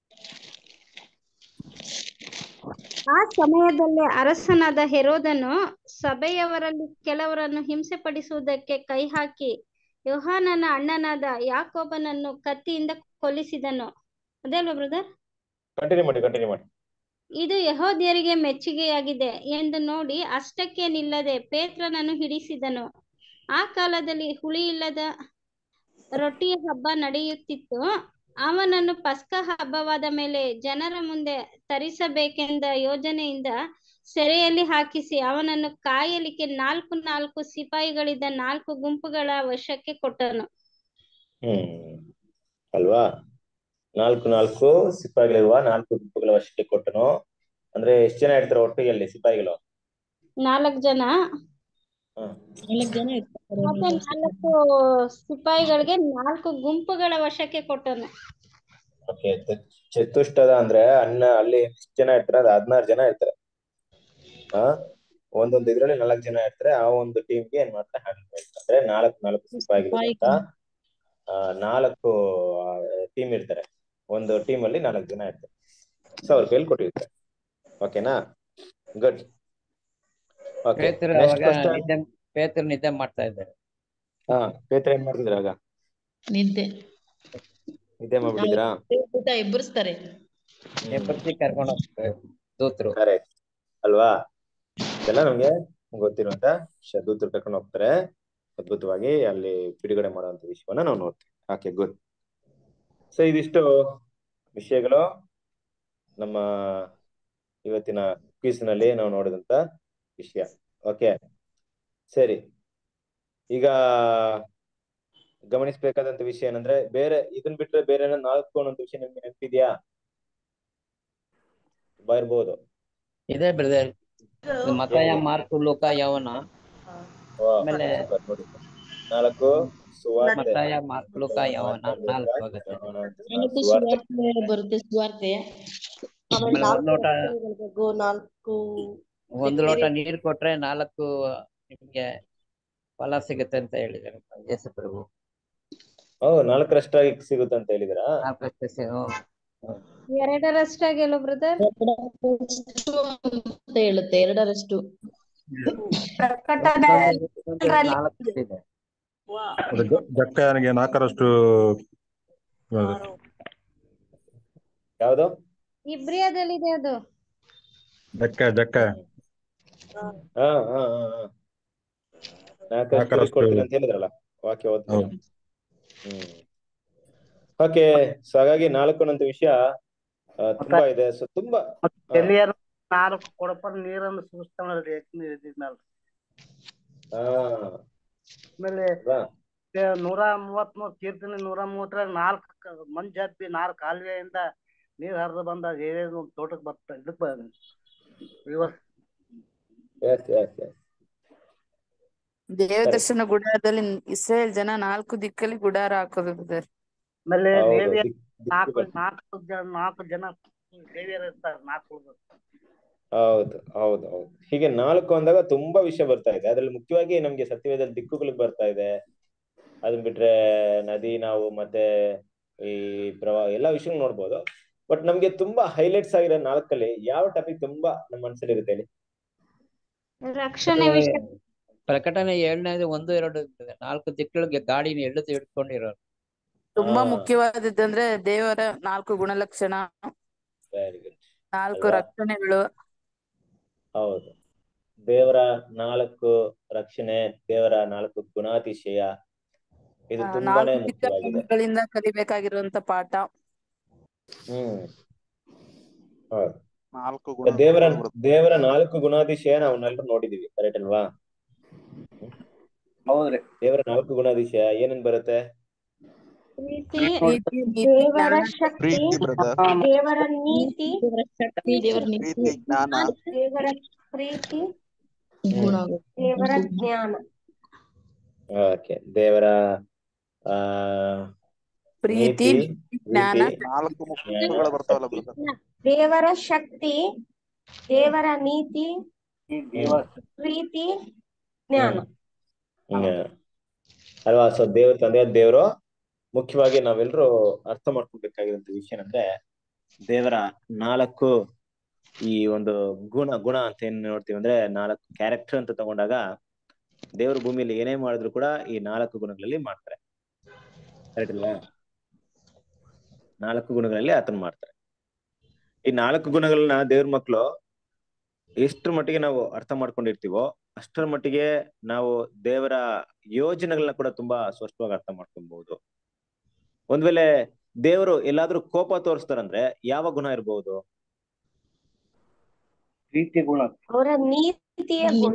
ಆ ಸಮಯದಲ್ಲಿ ಅರಸನಾದ ಹೆರೋದನು ಸಭೆಯವರಲ್ಲಿ ಕೆಲವರನ್ನು ಹಿಂಸೆ ಪಡಿಸುವುದಕ್ಕೆ ಕೈ ಹಾಕಿ ಯೋಹಾನನ ಅಣ್ಣನಾದ ಯಾಕೋಬನನ್ನು ಕತ್ತಿಯಿಂದ ಕೊಲ್ಲಿಸಿದನು ಅದೇ ಅಲ್ವಾ ಬ್ರದರ್ ಕಂಟಿನ್ಯೂ ಮಾಡಿ ಕಂಟಿನ್ಯೂ ಮಾಡಿ ಇದು ಯಹೋದ್ಯರಿಗೆ ಮೆಚ್ಚುಗೆಯಾಗಿದೆ ಎಂದು ನೋಡಿ ಅಷ್ಟಕ್ಕೆ ನಿಲ್ಲದೆ ಪೇತ್ರನನ್ನು ಹಿಡಿಸಿದನು ಆ ಕಾಲದಲ್ಲಿ ಹುಳಿಯಿಲ್ಲದ ರೊಟ್ಟಿಯ ಹಬ್ಬ ನಡೆಯುತ್ತಿತ್ತು ಅವನನ್ನು ಪಸ್ಕ ಹಬ್ಬವಾದ ಮೇಲೆ ಜನರ ಮುಂದೆ ತರಿಸಬೇಕೆಂದ ಯೋಜನೆಯಿಂದ ಸೆರೆಯಲ್ಲಿ ಹಾಕಿಸಿ ಅವನನ್ನು ಕಾಯಲಿಕ್ಕೆ ನಾಲ್ಕು ನಾಲ್ಕು ಸಿಪಾಯಿಗಳಿದ್ದ ನಾಲ್ಕು ಗುಂಪುಗಳ ವಶಕ್ಕೆ ಕೊಟ್ಟನು ಹ್ಮ್ ಅಲ್ವಾ ನಾಲ್ಕು ನಾಲ್ಕು ಸಿಪಾಯಿಗಳಿರುವ ನಾಲ್ಕು ಗುಂಪುಗಳ ವಶಕ್ಕೆ ಕೊಟ್ಟನು ಅಂದ್ರೆ ಎಷ್ಟ್ ಜನ ಇರ್ತಾರೆ ಒಟ್ಟಿಗೆ ಅಲ್ಲಿ ಸಿಪಾಯಿಗಳು ನಾಲ್ಕು ಜನ ಹ್ಮ್ ನಾಲ್ಕು ಜನ ಇರ್ತಾರೆ ಮತ್ತೆ ನಾಲ್ಕು ಸಿಪಾಯಿಗಳಿಗೆ ನಾಲ್ಕು ಗುಂಪುಗಳ ವಶಕ್ಕೆ ಕೊಟ್ಟನು ಓಕೆ ಚತುಷ್ಟದ ಅಂದ್ರೆ ಅನ್ನ ಅಲ್ಲಿ ಎಷ್ಟ್ ಜನ ಇರ್ತಾರೆ ಅದು ಹದಿನಾರು ಜನ ಇರ್ತಾರೆ ಆ ಒಂದೊಂದು ಇದ್ರಲ್ಲಿ ನಾಲ್ಕು ಜನ ಇರ್ತಾರೆ ಆ ಒಂದು ಟೀಮ್ಗೆ ಏನ್ ಮಾಡ್ತಾರೆ ಹ್ಯಾಂಡಲ್ ಮಾಡ್ತಾರೆ ಅಂದ್ರೆ ನಾಲ್ಕು ನಾಲ್ಕು ಸಿಪಾಯಿಗಳು ಅಂತ ಆ, ನಾಲ್ಕು ಟೀಮ್ ಇರ್ತಾರೆ ಒಂದು ಟೀಮ್ ಅಲ್ಲಿ ನಾಲ್ಕು ಜನ ಇರ್ತಾರೆ ಸೊ ಅವ್ರ ಕೈಲಿ ಕೊಟ್ಟಿರ್ತಾರೆ ಓಕೆನಾ ಗುಡ್ ಓಕೆ ಪೇತ್ರ ನೆಕ್ಸ್ಟ್ ಅವಾಗ ಕ್ವಶನ್ ನಿದ್ದೆ ಪೇತ್ರ ನಿದ್ದೆ ಮಾಡ್ತಾ ಇದ್ದಾರೆ ಹಾ ಪೇತ್ರ ಏನ್ ಮಾಡ್ತಿದ್ರ ಆಗ ನಿದ್ದೆ ನಿದ್ದೆ ಮಾಡ್ಬಿಟ್ಟಿದ್ರಾ ದೇವದೂತ ಎಬ್ಬರಿಸ್ತಾರೆ ಎಬ್ಬರಿಸಿ ಕರ್ಕೊಂಡು ಹೋಗ್ತಾರೆ ದೂತರು ಕರೆಕ್ಟ್ ಅಲ್ವಾ ಇದೆಲ್ಲ ನಮ್ಗೆ ಗೊತ್ತಿರುವಂತ ಶ- ದೂತರು ಕರ್ಕೊಂಡು ಹೋಗ್ತಾರೆ ಅದ್ಭುತವಾಗಿ ಅಲ್ಲಿ ಬಿಡುಗಡೆ ಮಾಡುವಂತ ವಿಷಯವನ್ನ ನಾವು ನೋಡ್ತೀವಿ ಓಕೆ ಗುಡ್ ಸೊ ಇದಿಷ್ಟು ವಿಷಯಗಳು ನಮ್ಮ ಇವತ್ತಿನ ಕ್ವಿಸ್ ನಲ್ಲಿ ನಾವು ನೋಡಿದಂತ ವಿಷಯ ಓಕೆ ಸರಿ ಈಗ ಗಮನಿಸಬೇಕಾದಂತ ವಿಷಯ ಏನಂದ್ರೆ ಬೇರೆ ಇದನ್ ಬಿಟ್ರೆ ಬೇರೆ ಏನೋ ನಾಲ್ಕು ಅನ್ನೋ ವಿಷಯ ನಿಮ್ಗೆ ನೆನಪಿದ್ಯಾ ತುಂಬಾ ಇರ್ಬೋದು ಇದೇ ಬ್ರದರ್ ಮತಾಯ ಮಾರ್ಕು ಲೋಕ ಯವನ ವಾ, ಆಮೇಲೆ super ನೋಡಿ ನಾಲ್ಕು ಸುವಾರ್ತೆ ಮತಾಯ ಮಾರ್ಕು ಲೋಕ ಯವನ ನಾಲ್ಕು ಆಗುತ್ತೆ ನಾಲ್ಕು ಸುವಾರ್ತೆ ಸುವಾರ್ತೆ ಬರುತ್ತೆ ಸುವಾರ್ತೆ ಆಮೇಲೆ ಆಮೇಲೆ ಒಂದ್ ನಾಲ್ಕು ಲೋಟ ವ್ಯಕ್ತಿಗಳಿಗೂ ನಾಲ್ಕು ಒಂದು ಲೋಟ ನೀರ್ ಕೊಟ್ರೆ ನಾಲ್ಕು ನಿಮ್ಗೆ ಫಲ ಸಿಗುತ್ತೆ ಅಂತ ಹೇಳಿದ್ದಾರೆ ಯೇಸು ಪ್ರಭು ಓ ನಾಲ್ಕರಷ್ಟಾಗಿ ಸಿಗುತ್ತೆ ಅಂತ ಹೇಳಿದಿರಾ ನಾಲ್ಕಷ್ಟೇ ಸಿ- ಹ್ಮ್. ಎರಡರಷ್ಟಾಗಿ ಅಲ್ವಾ ಬ್ರದರ್ ಎರಡರಷ್ಟು ಅಂತ ಹೇಳುತ್ತೆ ಎರಡರಷ್ಟು ಪ್ರಕಟಣೆ ಒಂದೊಂದು ನಾಲ್ಕು ಇದೆ ಅದು ಜ- ಜಕ್ಕಯ್ಯನಿಗೆ ನಾಲ್ಕರಷ್ಟು ಅದು ಯಾವ್ದು ಇಬ್ರಿಯದಲ್ಲಿದೆ ಅದು ಜಕ್ಕ ಜಕ್ಕ ಹಾ ಹಾ ಹಾ ಹಾ ನಾಲ್ಕರಷ್ಟು ನಾಲ್ಕರಷ್ಟು ಕೊಡ್ತೀನಿ ಅಂತ ಹೇಳಿದ್ರಲ್ಲ ವಾಕ್ಯ ಓದ್ತೀನಿ ಹೌದು ಹ್ಮ್ ಓಕೆ ಸೊ ಹಾಗಾಗಿ ನಾಲ್ಕು ಅನ್ನೋ ವಿಷಯ ಆ, ತುಂಬಾ ಇದೆ ಸೊ ತುಂಬಾ ಆ, ಎಲ್ಲಿಯಾರು ನಾಲ್ಕು ಕೊಡಪ ನೀರನ್ನು ಸೂಸ್ತಾನಲ್ರಿ ಇದ್ಮೇಲೆ ಆ, ಆಮೇಲೆ ಅಲ್ವಾ? ಏ, ನೂರ ಮೂವತ್ತ್ ಮೂರ್ ಕೀರ್ತನೆ ನೂರ ಮೂವತ್ತರಾಗ ನಾಲ್ಕು ಕ- ಮಂಜ್ ಹಬ್ಬಿ ನಾಲ್ಕು ಕಾಲುವೆಯಿಂದ ನೀರ್ ಹರಿದು ಬಂದಾಗ ಏನೇನು ತೋಟಕ್ಕೆ ಬರ್ತ ಇದಕ್ ಬ ರಿವರ್ಸ್ yes, yes, yes. ದೇವದರ್ಶನ ಗುಡಾರದಲ್ಲಿ ಇಸ್ರೇಲ್ ಜನ ನಾಲ್ಕು ದಿಕ್ಕಲ್ಲಿ ಗುಡಾರ ಹಾಕೋದು ಬ್ರದರ್ ಆಮೇಲೆ ಹೌದು ದೇವಿಯರ್ ದಿಕ್- ದಿಕ್ಕು ನಾಲ್ಕು ಬರ್ತದೆ. ನಾಲ್ಕು ಜನ ನಾಲ್ಕು ಜನ ದೇವಿಯರ್ ಇರ್ತಾರೆ ನಾಲ್ಕು ಉಳ್ದು. ಹೌದು ಹೌದು ಹೌದು ಹೀಗೆ ನಾಲ್ಕು ಅಂದಾಗ ತುಂಬಾ ವಿಷಯ ಬರ್ತಾ ಇದೆ ಅದ್ರಲ್ಲಿ ಮುಖ್ಯವಾಗಿ ನಮ್ಗೆ ಸತ್ಯವೇದಲ್ಲಿ ದಿಕ್ಕುಗಳಿಗೆ ಬರ್ತಾ ಇದೆ ಅದನ್ ಬಿಟ್ರೆ ನದಿ ನಾವು ಮತ್ತೆ ಈ ಪ್ರವಾಹ ಎಲ್ಲಾ ವಿಷಯ ನೋಡ್ಬೋದು ಬಟ್ ನಮ್ಗೆ ತುಂಬಾ ಹೈಲೈಟ್ಸ್ ಆಗಿರೋ ನಾಲ್ಕಲ್ಲಿ ಯಾವ ಟಾಪಿಕ್ ತುಂಬಾ ನಮ್ಮ ಮನಸ್ಸಲ್ಲಿ ಇರುತ್ತೆ ಹೇಳಿ ರಕ್ಷಣೆ ವಿಷಯ ಪ್ರಕಟಣೆ ಏಳನೇದು ಒಂದು ಎರಡು ಇರ್ತದೆ. ನಾಲ್ಕು ದಿಕ್ಕಳಿಗೆ ಗಾಡಿನ ಎಳೆದು ಹಿಡ್ಕೊಂಡಿರೋರು ತುಂಬಾ ಹಾ. ಮುಖ್ಯವಾದದ್ದಂದ್ರೆ ದೇವರ ನಾಲ್ಕು ಗುಣಲಕ್ಷಣ ವೆರಿ ಗುಡ್ ನಾಲ್ಕು ಅಲ್ವಾ? ರಕ್ಷಣೆಗಳು ಹೌದು ದೇವರ ನಾಲ್ಕು ರಕ್ಷಣೆ ದೇವರ ನಾಲ್ಕು ಗುಣಾತಿಶಯ ಇದು ಆ, ತುಂಬಾನೇ ನಾಲ್ಕು ಮುಖ್ಯವಾಗಿದೆ ದಿಕ್ಕಗಳಿಂದ ಕಲಿಬೇಕಾಗಿರುವಂತ ಪಾಠ ಹ್ಮ್ ಹೌದು ನಾಲ್ಕು ಈಗ ದೇವರ ದೇವರ ನಾಲ್ಕು ಗುಣಾತಿಶಯ ನಾವನ್ನೆಲ್ಲರೂ ನೋಡಿದೀವಿ ಕರೆಕ್ಟ್ ಅಲ್ವಾ ಹೌದ್ರಿ ದೇವರ ನಾಲ್ಕು ಗುಣಾತಿಶಯ ಏನೇನ್ ಬರುತ್ತೆ ಪ್ರೀತಿ ಪ್ರೀತಿ ನೀತಿ ದೇವರ ಜ್ಞಾನ ಶಕ್ತಿ ಪ್ರೀತಿ ಬ್ರದರ್ ದೇವರ ನೀತಿ ದೇವರ ಶಕ್ತಿ ದೇವರ ನೀತಿ ಪ್ರೀತಿ ಜ್ಞಾನ ದೇವರ ಪ್ರೀತಿ ಗುಣ ದೇವರ ಜ್ಞಾನ ಓಕೆ ದೇವರ ಆ ಪ್ರೀತಿ ನೀತಿ ಜ್ಞಾನ ಪ್ರೀತಿ ನಾಲ್ಕು ಮುಖಗಳು ಬರ್ತಾವಲ್ಲ ಬ್ರದರ್ ದೇವರ ಶಕ್ತಿ ದೇವರ ನೀತಿ ದೇವರ ಪ್ರೀತಿ ಜ್ಞಾನ ಹ್ಮ್. ಅಲ್ವಾ ಸೊ ದೇವ್ರ ತಂದೆ ದೇವರು ಮುಖ್ಯವಾಗಿ ನಾವೆಲ್ಲರೂ ಅರ್ಥ ಮಾಡ್ಕೊಬೇಕಾಗಿರುವಂತ ವಿಷಯ ಅಂದ್ರೆ ದೇವರ ನಾಲ್ಕು ಈ ಒಂದು ಗುಣ ಗುಣ ಅಂತ ಏನ್ ನೋಡ್ತೀವಿ ಅಂದ್ರೆ ನಾಲ್ಕು ಕ್ಯಾರೆಕ್ಟರ್ ಅಂತ ತಗೊಂಡಾಗ ದೇವರು ಭೂಮಿಯಲ್ಲಿ ಏನೇ ಮಾಡಿದ್ರು ಕೂಡ ಈ ನಾಲ್ಕು ಗುಣಗಳಲ್ಲಿ ಮಾಡ್ತಾರೆ ಕರೆಕ್ಟ್ ಅಲ್ವಾ ನಾಲ್ಕು ಗುಣಗಳಲ್ಲಿ ಆತನ ಮಾಡ್ತಾರೆ ಈ ನಾಲ್ಕು ಗುಣಗಳನ್ನ ದೇವ್ರ ಮಕ್ಕಳು ಎಷ್ಟರ ಮಟ್ಟಿಗೆ ನಾವು ಅರ್ಥ ಮಾಡ್ಕೊಂಡಿರ್ತೀವೋ ಅಷ್ಟರ ಮಟ್ಟಿಗೆ ನಾವು ದೇವರ ಯೋಜನೆಗಳನ್ನ ಕೂಡ ತುಂಬಾ ಸ್ಪಷ್ಟವಾಗಿ ಅರ್ಥ ಮಾಡ್ಕೊಬಹುದು ಒಂದ್ ವೇಳೆ ದೇವರು ಎಲ್ಲಾದ್ರೂ ಕೋಪ ತೋರಿಸ್ತಾರಂದ್ರೆ ಯಾವ ಗುಣ ಇರಬಹುದು ಪ್ರೀತಿ ಗುಣ ಅವರ ನೀತಿಯ ಗುಣ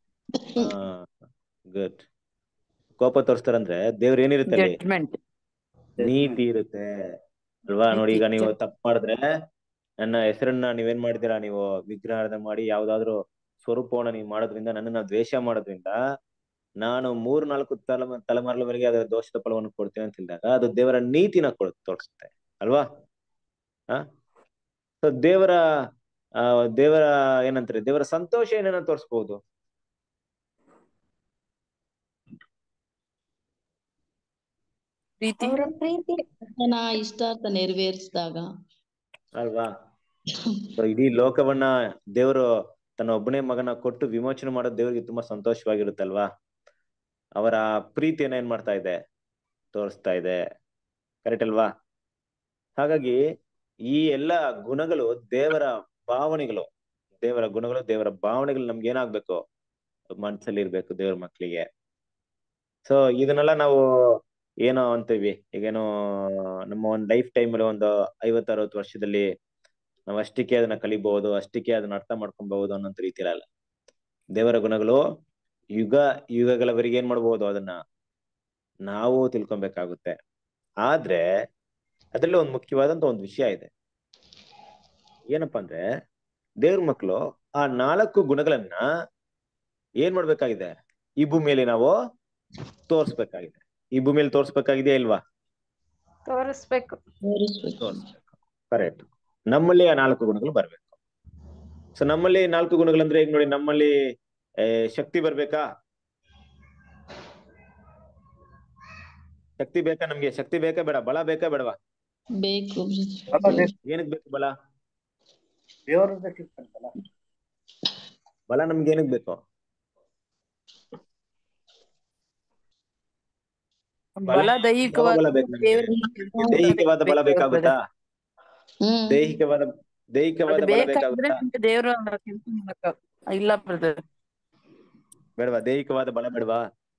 ಗುಡ್ ಕೋಪ ತೋರಿಸ್ತಾರಂದ್ರೆ ದೇವ್ರ ಏನಿರುತ್ತೆ ಅಲ್ಲಿ ಜಡ್ಜ್ಮೆಂಟ್ ನೀತಿ ಇರುತ್ತೆ ಅಲ್ವಾ ನೋಡಿ ಈಗ ನೀವು ತಪ್ಪು ಮಾಡಿದ್ರೆ ನನ್ನ ಹೆಸರನ್ನ ನೀವೇನ್ ಮಾಡಿದೀರಾ ನೀವು ವಿಗ್ರಹಾರ್ಧನೆ ಮಾಡಿ ಯಾವ್ದಾದ್ರು ಸ್ವರೂಪವನ್ನ ನೀವು ಮಾಡೋದ್ರಿಂದ ನನ್ನನ್ನ ದ್ವೇಷ ಮಾಡೋದ್ರಿಂದ ನಾನು ಮೂರು ನಾಲ್ಕು ತಲೆ ತಲೆಮಾರಲವರೆಗೆ ಅದರ ದೋಷದ ಫಲವನ್ನು ಕೊಡ್ತೇನೆ ಅಂತ ಹೇಳಿದಾಗ ಅದು ದೇವರ ನೀತಿನ ಕೊಡ್ ತೋರಿಸುತ್ತೆ ಅಲ್ವಾ ಆ ಸೊ ದೇವರ ಆ ದೇವರ ಏನಂತಾರೆ ದೇವರ ಸಂತೋಷ ಏನನ್ನ ತೋರಿಸ್ಬಹುದು ಪ್ರೀತಿ ಅವರ ಪ್ರೀತಿ ಆತನ ಇಷ್ಟಾರ್ಥ ನೆರವೇರಿಸಿದಾಗ ಅಲ್ವಾ ಸೊ ಇಡೀ ಲೋಕವನ್ನ ದೇವರು ತನ್ನ ಒಬ್ಬನೇ ಮಗನ ಕೊಟ್ಟು ವಿಮೋಚನೆ ಮಾಡೋದು ದೇವರಿಗೆ ತುಂಬಾ ಸಂತೋಷವಾಗಿರುತ್ತಲ್ವಾ ಅವರ ಪ್ರೀತಿಯನ್ನ ಏನ್ ಮಾಡ್ತಾ ಇದೆ ತೋರಿಸ್ತಾ ಇದೆ ಕರೆಕ್ಟ್ ಅಲ್ವಾ ಹಾಗಾಗಿ ಈ ಎಲ್ಲ ಗುಣಗಳು ದೇವರ ಭಾವನೆಗಳು ದೇವರ ಗುಣಗಳು ದೇವರ ಭಾವನೆಗಳು ನಮ್ಗೆ ಏನಾಗ್ಬೇಕು ಮನಸ್ಸಲ್ಲಿ ಇರ್ಬೇಕು ದೇವರ ಮಕ್ಕಳಿಗೆ ಸೊ ಇದನ್ನೆಲ್ಲ ನಾವು ಏನೋ ಅಂತೀವಿ ಈಗೇನೋ ನಮ್ಮ ಒಂದು ಲೈಫ್ ಟೈಮ್ ಅಲ್ಲಿ ಒಂದು ಐವತ್ತು ಅರವತ್ತು ವರ್ಷದಲ್ಲಿ ನಾವು ಅಷ್ಟಕ್ಕೆ ಅದನ್ನ ಕಲಿಬಹುದು ಅಷ್ಟಕ್ಕೆ ಅದನ್ನ ಅರ್ಥ ಮಾಡ್ಕೊಬಹುದು ಅನ್ನೋಂತ ರೀತಿಯಲ್ಲ ದೇವರ ಗುಣಗಳು ಯುಗ ಯುಗಗಳವರೆಗೆ ಏನ್ ಮಾಡ್ಬೋದು ಅದನ್ನ ನಾವು ತಿಳ್ಕೊಬೇಕಾಗುತ್ತೆ ಆದ್ರೆ ಅದ್ರಲ್ಲಿ ಒಂದು ಮುಖ್ಯವಾದಂತ ಒಂದು ವಿಷಯ ಇದೆ ಏನಪ್ಪಾ ಅಂದ್ರೆ ದೇವ್ರ ಮಕ್ಕಳು ಆ ನಾಲ್ಕು ಗುಣಗಳನ್ನ ಏನ್ ಮಾಡ್ಬೇಕಾಗಿದೆ ಈ ಭೂಮಿಯಲ್ಲಿ ನಾವು ತೋರ್ಸ್ಬೇಕಾಗಿದೆ ಈ ಭೂಮಿಯಲ್ಲಿ ತೋರ್ಸ್ಬೇಕಾಗಿದೆಯಾ ಇಲ್ವಾ ತೋರಿಸ್ಬೇಕು ತೋರಿಸ್ಬೇಕು ತೋರಿಸ್ಬೇಕು ಕರೆಕ್ಟ್ ನಮ್ಮಲ್ಲಿ ಆ ನಾಲ್ಕು ಗುಣಗಳು ಬರ್ಬೇಕು ಸೊ ನಮ್ಮಲ್ಲಿ ನಾಲ್ಕು ಗುಣಗಳಂದ್ರೆ ಈಗ ನೋಡಿ ನಮ್ಮಲ್ಲಿ ಆ, ಶಕ್ತಿ ಬರ್ಬೇಕಾ ಶಕ್ತಿ ಬೇಕಾ ನಮ್ಗೆ ಶಕ್ತಿ ಬೇಕಾ ಬೇಡ ಬಲ ಬೇಕಾ ಬೇಡವಾ ಬೇಕು ಏನಕ್ ಬೇಕು ಬಲ ದೇವರಿಂದ ಸಿಗ್ತಂತಲ್ಲ ಬಲ ನಮ್ಗೆ ಏನಕ್ ಬೇಕು ಬಲ ಯಾವ ದೈಹಿಕವಾಗಿ ಬಲ ಬೇಕು ನಮ್ಗೆ ದೇವರ ದೈಹಿಕವಾದ ಬಲ ಬೇಕಾಗುತ್ತಾ ಹ್ಮ್ ದೈಹಿಕವಾದ ದೈಹಿಕವಾದ ಅದು ಬಲ ಬೇಕಾದ್ರೆ ಬೇಕಾಗುತ್ತಾ ನಿಮ್ಗೆ ದೇವ್ರ ಕೆಲ್ಸ ಮಾಡಕ ಇಲ್ಲ ಬ್ರದರ್ ಬೇಡವಾ ದೈಹಿಕವಾದ ಬಲ ಬೇಡವಾ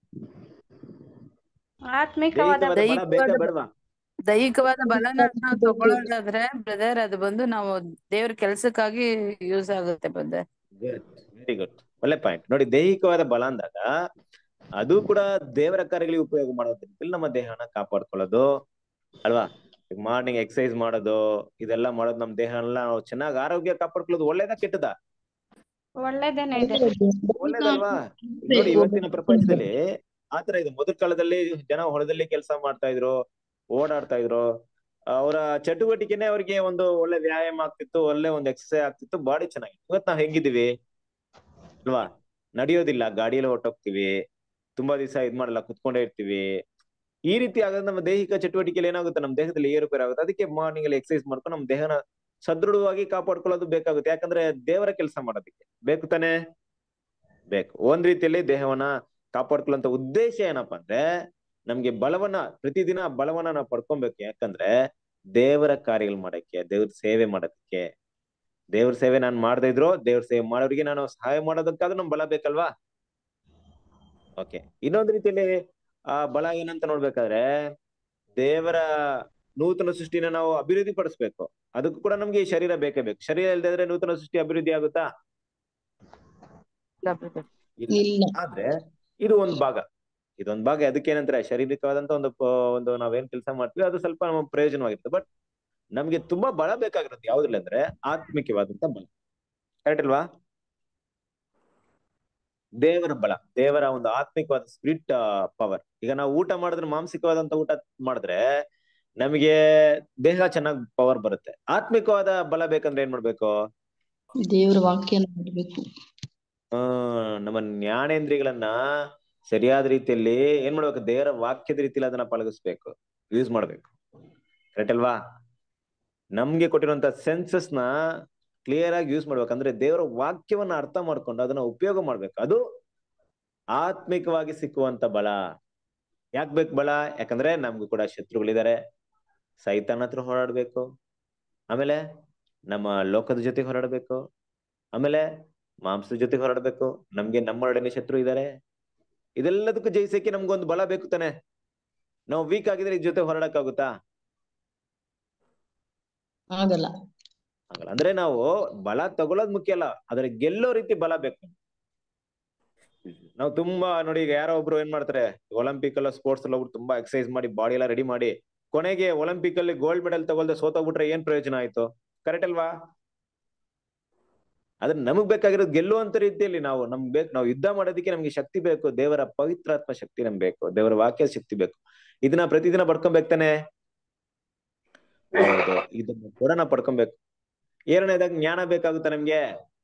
ಆತ್ಮಿಕವಾದ ದೈಹಿಕವಾದ ಬಲ ಬೇಕಾ ದೈಹಿಕವಾದ ಬೇಡವಾ ದೈಹಿಕವಾದ ಬಲನ ನಾವು ತಗೊಳ್ಳೋದಾದ್ರೆ ಬ್ರದರ್ ಅದು ಬಂದು ನಾವು ದೇವ್ರ ಕೆಲ್ಸಕ್ಕಾಗಿ ಯೂಸ್ ಆಗುತ್ತೆ ಬ್ರದರ್ ವೆರಿ ಗುಡ್ ಒಳ್ಳೆ ಪಾಯಿಂಟ್ ನೋಡಿ ದೈಹಿಕವಾದ ಬಲ ಅಂದಾಗ ಅದು ಕೂಡ ದೇವರ ಕಾರ್ಯಗಳಿಗೆ ಉಪಯೋಗ ಮಾಡೋದ್ರಿಂದ ನಮ್ಮ ದೇಹನ ಕಾಪಾಡ್ಕೊಳ್ಳೋದು ಅಲ್ವಾ ಮಾರ್ನಿಂಗ್ ಎಕ್ಸರ್ಸೈಸ್ ಮಾಡೋದು ಇದೆಲ್ಲ ಮಾಡೋದು ನಮ್ಮ ದೇಹನೆಲ್ಲ ನಾವು ಚೆನ್ನಾಗಿ ಆರೋಗ್ಯ ಕಾಪಾಡ್ಕೊಳ್ಳೋದು ಒಳ್ಳೇದಾ ಕೆಟ್ಟದಾ ಒಳ್ಳೇದೇನೆ ಇದೆ ಒಳ್ಳೇದಲ್ವಾ ನೋಡಿ ಇವತ್ತಿನ ಪ್ರಪಂಚದಲ್ಲಿ ಆತರ ಇದೆ ಮೊದಲ ಕಾಲದಲ್ಲಿ ಜನ ಹೊಲದಲ್ಲಿ ಕೆಲಸ ಮಾಡ್ತಾ ಇದ್ರು ಓಡಾಡ್ತಾ ಇದ್ರು ಅವರ ಚಟುವಟಿಕೆನೆ ಅವ್ರಿಗೆ ಒಂದು ಒಳ್ಳೆ ವ್ಯಾಯಾಮ ಆಗ್ತಿತ್ತು ಒಳ್ಳೆ ಒಂದು ಎಕ್ಸರ್ಸೈಸ್ ಆಗ್ತಿತ್ತು ಬಾಡಿ ಚೆನ್ನಾಗಿತ್ತು ಇವತ್ತು ನಾವ್ ಹೆಂಗಿದೀವಿ ಅಲ್ವಾ ನಡೆಯೋದಿಲ್ಲ ಗಾಡಿಯಲ್ಲಿ ಹೊಟ್ಟೋಗ್ತಿವಿ ತುಂಬಾ ದಿವಸ ಇದ್ ಮಾಡಲ್ಲ ಕುತ್ಕೊಂಡೇ ಇರ್ತೀವಿ ಈ ರೀತಿ ಆಗೋದ್ ನಮ್ಮ ದೈಹಿಕ ಚಟುವಟಿಕೆಯಲ್ಲಿ ಏನಾಗುತ್ತೆ ನಮ್ಮ ದೇಹದಲ್ಲಿ ಏರುಪೇರು ಆಗುತ್ತೆ ಅದಕ್ಕೆ ಮಾರ್ನಿಂಗ್ ಅಲ್ಲಿ ಎಕ್ಸರ್ಸೈಸ್ ಮಾಡ್ಕೊಂಡು ನಮ್ಮ ದೇಹನ ಸದೃಢವಾಗಿ ಕಾಪಾಡ್ಕೊಳ್ಳೋದು ಬೇಕಾಗುತ್ತೆ ಯಾಕಂದ್ರೆ ದೇವರ ಕೆಲಸ ಮಾಡೋದಕ್ಕೆ ಬೇಕು ತಾನೇ ಬೇಕು ಒಂದ್ ರೀತಿಯಲ್ಲಿ ದೇಹವನ್ನ ಕಾಪಾಡ್ಕೊಳ್ಳುವಂತ ಉದ್ದೇಶ ಏನಪ್ಪಾ ಅಂದ್ರೆ ನಮ್ಗೆ ಬಲವನ್ನ ಪ್ರತಿದಿನ ಬಲವನ್ನ ನಾವು ಪಡ್ಕೊಬೇಕು ಯಾಕಂದ್ರೆ ದೇವರ ಕಾರ್ಯಗಳು ಮಾಡಕ್ಕೆ ದೇವ್ರ ಸೇವೆ ಮಾಡೋದಕ್ಕೆ ದೇವ್ರ ಸೇವೆ ನಾನು ಮಾಡದೇ ಇದ್ರು ದೇವ್ರ ಸೇವೆ ಮಾಡೋರಿಗೆ ನಾನು ಸಹಾಯ ಮಾಡೋದಕ್ಕಾದ್ರೂ ನಮ್ ಬಲ ಬೇಕಲ್ವಾ ಓಕೆ ಇನ್ನೊಂದ್ ರೀತಿಯಲ್ಲಿ ಆ ಬಲ ಏನಂತ ನೋಡ್ಬೇಕಾದ್ರೆ ದೇವರ ನೂತನ ಸೃಷ್ಟಿನ ನಾವು ಅಭಿವೃದ್ಧಿ ಪಡಿಸ್ಬೇಕು ಅದಕ್ಕೂ ಕೂಡ ನಮ್ಗೆ ಈ ಶರೀರ ಬೇಕೇ ಬೇಕು ಶರೀರ ಇಲ್ದೇ ಇದ್ರೆ ನೂತನ ಸೃಷ್ಟಿ ಅಭಿವೃದ್ಧಿ ಆಗುತ್ತಾ ಇಲ್ಲ ಬ್ರದರ್ ಇಲ್ಲ ಇಲ್ಲ ಆದ್ರೆ ಇದು ಒಂದ್ ಭಾಗ ಇದೊಂದ್ ಭಾಗ ಅದಕ್ಕೆ ಏನಂತಾರೆ ಶಾರೀರಿಕವಾದಂತ ಒಂದು ಪ- ಒಂದು ನಾವೇನ್ ಕೆಲಸ ಮಾಡ್ತೀವಿ ಅದು ಸ್ವಲ್ಪ ನಮಗೆ ಪ್ರಯೋಜನವಾಗಿರುತ್ತೆ ಬಟ್ ನಮ್ಗೆ ತುಂಬಾ ಬಲ ಬೇಕಾಗಿರೋದು ಯಾವ್ದ್ರಲ್ಲಿ ಅಂದ್ರೆ ಆತ್ಮಿಕವಾದಂತ ಬಲ ಕರೆಕ್ಟ್ ಅಲ್ವಾ ದೇವರ ಬಲ ದೇವರ ಒಂದು ಆತ್ಮಿಕವಾದ ಸ್ಪಿರಿಟ್ ಪವರ್ ಈಗ ನಾವು ಊಟ ಮಾಡಿದ್ರೆ ಮಾನಸಿಕವಾದಂತ ಊಟ ಮಾಡಿದ್ರೆ ನಮಗೆ ದೇಹ ಚೆನ್ನಾಗಿ ಪವರ್ ಬರುತ್ತೆ ಆತ್ಮಿಕವಾದ ಬಲ ಬೇಕಂದ್ರೆ ಏನ್ ಮಾಡ್ಬೇಕು ದೇವರ ವಾಕ್ಯನ ಮಾಡ್ಬೇಕು ಆ ನಮ್ಮ ಜ್ಞಾನೇಂದ್ರಿಯಗಳನ್ನ ಸರಿಯಾದ ರೀತಿಯಲ್ಲಿ ಏನ್ ಮಾಡ್ಬೇಕು ದೇವರ ವಾಕ್ಯದ ರೀತಿಯಲ್ಲಿ ಅದನ್ನ ಪಳಗಿಸ್ಬೇಕು ಯೂಸ್ ಮಾಡ್ಬೇಕು ಕರೆಕ್ಟ್ ಅಲ್ವಾ ನಮ್ಗೆ ಕೊಟ್ಟಿರುವಂತ ಸೆನ್ಸಸ್ ನ ಕ್ಲಿಯರ್ ಆಗಿ ಯೂಸ್ ಮಾಡ್ಬೇಕಂದ್ರೆ ದೇವರ ವಾಕ್ಯವನ್ನ ಅರ್ಥ ಮಾಡ್ಕೊಂಡು ಅದನ್ನ ಉಪಯೋಗ ಮಾಡ್ಬೇಕು ಅದು ಆತ್ಮಿಕವಾಗಿ ಸಿಕ್ಕುವಂತ ಬಲ ಯಾಕ್ ಬೇಕು ಬಲ ಯಾಕಂದ್ರೆ ನಮ್ಗೂ ಕೂಡ ಶತ್ರುಗಳಿದ್ದಾರೆ ಸೈತಾನ್ ಹತ್ರ ಹೋರಾಡ್ಬೇಕು ಆಮೇಲೆ ನಮ್ಮ ಲೋಕದ ಜೊತೆ ಹೋರಾಡ್ಬೇಕು ಆಮೇಲೆ ಮಾಂಸದ ಜೊತೆ ಹೋರಾಡ್ಬೇಕು ನಮ್ಗೆ ನಮ್ಮೊಡನೆ ಶತ್ರು ಇದ್ದಾರೆ ಇದೆಲ್ಲದಕ್ಕೂ ಜಯಿಸಕ್ಕೆ ನಮ್ಗೊಂದು ಬಲ ಬೇಕು ತಾನೆ ನಾವು ವೀಕ್ ಆಗಿದ್ರೆ ಇದ್ ಜೊತೆ ಹೋರಾಡಕ್ಕಾಗುತ್ತಾ ಆಗಲ್ಲ ಆಗಲ್ಲ ಅಂದ್ರೆ ನಾವು ಬಲ ತಗೊಳ್ಳೋದ್ ಮುಖ್ಯ ಅಲ್ಲ ಆದ್ರೆ ಗೆಲ್ಲೋ ರೀತಿ ಬಲ ಬೇಕು ನಾವು ತುಂಬಾ ನೋಡಿ ಈಗ ಯಾರೋ ಒಬ್ರು ಏನ್ ಮಾಡ್ತಾರೆ ಒಲಿಂಪಿಕ್ ಅಲ್ಲ ಸ್ಪೋರ್ಟ್ಸ್ ಎಲ್ಲ ಒಬ್ರು ತುಂಬಾ ಎಕ್ಸರ್ಸೈಸ್ ಮಾಡಿ ಬಾಡಿ ಎಲ್ಲ ರೆಡಿ ಮಾಡಿ ಕೊನೆಗೆ ಒಲಿಂಪಿಕ್ ಅಲ್ಲಿ ಗೋಲ್ಡ್ ಮೆಡಲ್ ತಗೊಳ್ದೆ ಸೋತೋಗ್ಬಿಟ್ರೆ ಏನ್ ಪ್ರಯೋಜನ ಆಯ್ತು ಕರೆಕ್ಟ್ ಅಲ್ವಾ ಆದ್ರೆ ನಮಗ್ ಬೇಕಾಗಿರೋದು ಗೆಲ್ಲುವಂತ ರೀತಿಯಲ್ಲಿ ನಾವು ನಮ್ಗ್ ಬೇಕು ನಾವು ಯುದ್ಧ ಮಾಡೋದಕ್ಕೆ ನಮ್ಗೆ ಶಕ್ತಿ ಬೇಕು ದೇವರ ಪವಿತ್ರಾತ್ಮ ಶಕ್ತಿ ನಮ್ಗೆ ಬೇಕು ದೇವರ ವಾಕ್ಯ ಶಕ್ತಿ ಬೇಕು ಇದನ್ನ ಪ್ರತಿದಿನ ಪಡ್ಕೊಬೇಕು ತಾನೆ ಹೌದು ಇದನ್ನ ಕೂಡ ನಾವು ಪಡ್ಕೊಬೇಕು ಏರನೇದಾಗ ಜ್ಞಾನ ಬೇಕಾಗುತ್ತಾ ನಮ್ಗೆ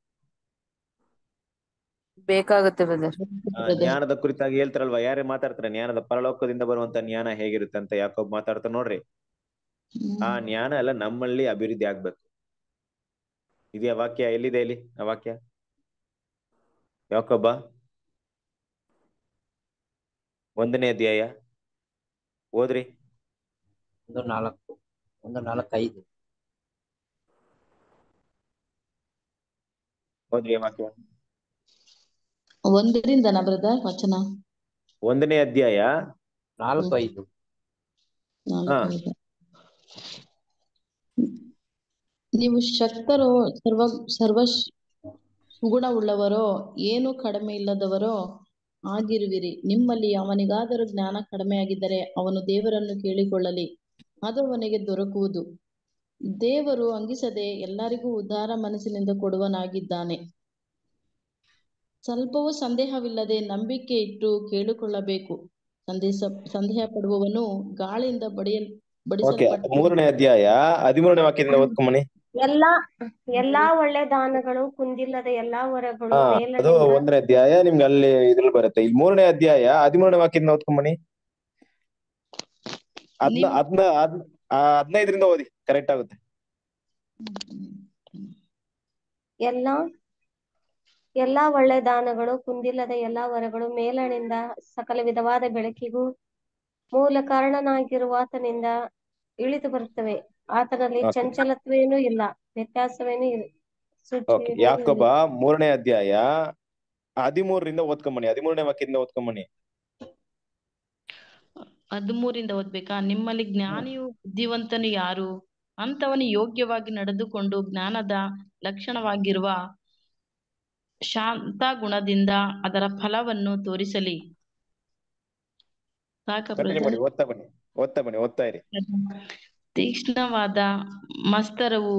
ಬೇಕಾಗುತ್ತೆ ಬ್ರದರ್ ಆ, ಜ್ಞಾನದ ಕುರಿತಾಗಿ ಹೇಳ್ತಾರಲ್ವಾ ಯಾರೇ ಮಾತಾಡ್ತಾರೆ ಜ್ಞಾನದ ಪರಲೋಕದಿಂದ ಬರುವಂತ ಜ್ಞಾನ ಹೇಗಿರುತ್ತೆ ಅಂತ ಯಾಕೊಬ್ಬ ಮಾತಾಡ್ತಾ ನೋಡ್ರಿ ಆ ಜ್ಞಾನ ಎಲ್ಲ ನಮ್ಮಲ್ಲಿ ಅಭಿವೃದ್ಧಿ ಆಗ್ಬೇಕು ಇದೆಯಾ ವಾಕ್ಯ ಎಲ್ಲಿದೆ ಇಲ್ಲಿ ಆ ವಾಕ್ಯ ಯಾಕೊಬ್ಬ ಒಂದನೇ ಅಧ್ಯಾಯ ಓದ್ರಿ ಒಂದು ನಾಲ್ಕು ಒಂದು ನಾಲ್ಕು ಐದು ಓದ್ರಿ ಆ ವಾಕ್ಯ ಒಂದರಿಂದನ ಬ್ರದರ್ ವಚನ ಒಂದನೇ ಅಧ್ಯಾಯ ನಾಲ್ಕು ಐದು ನಾಲ್ಕು ಹಾ. ಐದು. ನೀವು ಶಕ್ತರೋ ಸರ್ವ ಸರ್ವ ಸುಗುಣವುಳ್ಳವರೋ ಏನು ಕಡಿಮೆ ಇಲ್ಲದವರೋ ಆಗಿರುವಿರಿ ನಿಮ್ಮಲ್ಲಿ ಅವನಿಗಾದರೂ ಜ್ಞಾನ ಕಡಿಮೆಯಾಗಿದ್ದರೆ ಅವನು ದೇವರನ್ನು ಕೇಳಿಕೊಳ್ಳಲಿ ಅದು ಅವನಿಗೆ ದೊರಕುವುದು ದೇವರು ಅಂಗಿಸದೆ ಎಲ್ಲರಿಗೂ ಉದಾರ ಮನಸ್ಸಿನಿಂದ ಕೊಡುವನಾಗಿದ್ದಾನೆ ಸ್ವಲ್ಪವೂ ಸಂದೇಹವಿಲ್ಲದೆ ನಂಬಿಕೆ ಇಟ್ಟು ಕೇಳಿಕೊಳ್ಳಬೇಕು ಸಂದೇಶ ಸಂದೇಹ ಪಡುವವನು ಗಾಳಿಯಿಂದ ಬಡಿಯಲ್ ಓಕೆ ಬಡಿಸಲ್ಪಟ್ಟ ಮೂರನೇ ಅಧ್ಯಾಯ ಹದಿಮೂರನೇ ವಾಕ್ಯದಿಂದ ಓದ್ಕೊಂಬನಿ ಎಲ್ಲಾ ಎಲ್ಲಾ ಒಳ್ಳೆ ದಾನಗಳು ಕುಂದಿಲ್ಲದ ಎಲ್ಲಾ ವರಗಳು ಹಾ ಅದು ಮೇಲಣಿಂದ ಒಂದನೇ ಅಧ್ಯಾಯ ನಿಮ್ಗೆ ಅಲ್ಲಿ ಇದ್ರಲ್ಲಿ ಬರುತ್ತೆ ಇಲ್ಲಿ ಮೂರನೇ ಅಧ್ಯಾಯ ಹದಿಮೂರನೇ ವಾಕ್ಯದಿಂದ ಓದ್ಕೊಂಬನಿ ಅದ್ನ ನೀವು ಅದ್ನ ಅದ್ ಆ, ಹದ್ನೈದರಿಂದ ಓದಿ ಕರೆಕ್ಟ್ ಆಗುತ್ತೆ ಎಲ್ಲಾ ಎಲ್ಲಾ ಒಳ್ಳೆ ದಾನಗಳು ಕುಂದಿಲ್ಲದ ಎಲ್ಲಾ ವರಗಳು ಮೇಲಣಿಂದ ಸಕಲ ವಿಧವಾದ ಬೆಳಕಿಗೂ ಮೂಲ ಕಾರಣನಾಗಿರುವ ಆತನಿಂದ ಇಳಿದು ಬರುತ್ತವೆ ಆತನಲ್ಲಿ Okay. ಚಂಚಲತ್ವೇನೂ ಇಲ್ಲ ವ್ಯತ್ಯಾಸವೇನೂ ಇಲ್ಲ ಓಕೆ ಸೂಚನೆಯೂ ಯಾಕೊಬ್ಬ ಇಲ್ಲ ಮೂರನೇ ಅಧ್ಯಾಯ ಹದಿಮೂರರಿಂದ ಓದ್ಕೊಂಬನಿ ಹದಿಮೂರನೇ ವಾಕ್ಯದಿಂದ ಓದ್ಕೊಂಬನಿ ಹದಿಮೂರಿಂದ ಓದ್ಬೇಕಾ ನಿಮ್ಮಲ್ಲಿ ಜ್ಞಾನಿಯು ಬುದ್ಧಿವಂತನು ಯಾರು ಅಂತವನು ಯೋಗ್ಯವಾಗಿ ನಡೆದುಕೊಂಡು ಜ್ಞಾನದ ಲಕ್ಷಣವಾಗಿರುವ ಶಾಂತ ಗುಣದಿಂದ ಅದರ ಫಲವನ್ನು ತೋರಿಸಲಿ ಸಾಕ ಕಂಟಿನ್ಯೂ ಮಾಡಿ ಓದ್ತಾ ಬನ್ನಿ ಓದ್ತಾ ಬನ್ನಿ ಓದ್ತಾ ಇರಿ ತೀಕ್ಷ್ಣವಾದ ಮಸ್ತರವು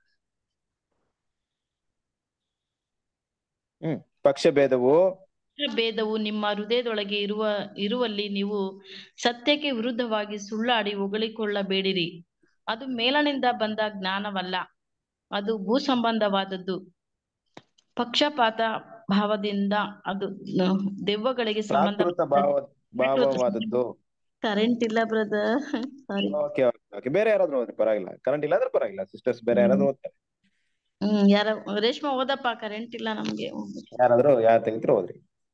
ಹ್ಮ್ ಪಕ್ಷ ಭೇದವು ಭೇದವು ನಿಮ್ಮ ಹೃದಯದೊಳಗೆ ಇರುವ ಇರುವಲ್ಲಿ ನೀವು ಸತ್ಯಕ್ಕೆ ವಿರುದ್ಧವಾಗಿ ಸುಳ್ಳಾಡಿ ಹೊಗಳಿಕೊಳ್ಳಬೇಡಿರಿ ಅದು ಮೇಲನಿಂದ ಬಂದ ಜ್ಞಾನವಲ್ಲ ಅದು ಭೂ ಸಂಬಂಧವಾದದ್ದು ಪಕ್ಷಪಾತ ಭಾವದಿಂದ ಅದು ನ- ದೆವ್ವಗಳಿಗೆ ಸಂಬಂಧ ಪ್ರಾಕೃತ ಭಾವ ಭಾವವಾದದ್ದು ಕರೆಂಟ್ ಇಲ್ಲ ಬ್ರದರ್ ಸಾರಿ ಓಕೆ ಓಕೆ ಬೇರೆ ಯಾರಾದ್ರೂ ಓದ್ರಿ ಪರವಾಗಿಲ್ಲ ಕರೆಂಟ್ ಇಲ್ಲ ಅಂದ್ರೆ ಪರವಾಗಿಲ್ಲ ಸಿಸ್ಟರ್ಸ್ ಬೇರೆ ಯಾರಾದ್ರೂ ಓದ್ತಾರೆ ಹ್ಮ್ ಯಾರ ರೇಷ್ಮಾ ಓದಪ್ಪ ಕರೆಂಟ್ ಇಲ್ಲ ನಮ್ಗೆ ಯಾರಾದ್ರೂ ಯಾರು ತೆಗಿದ್ರು ಓದ್ರಿ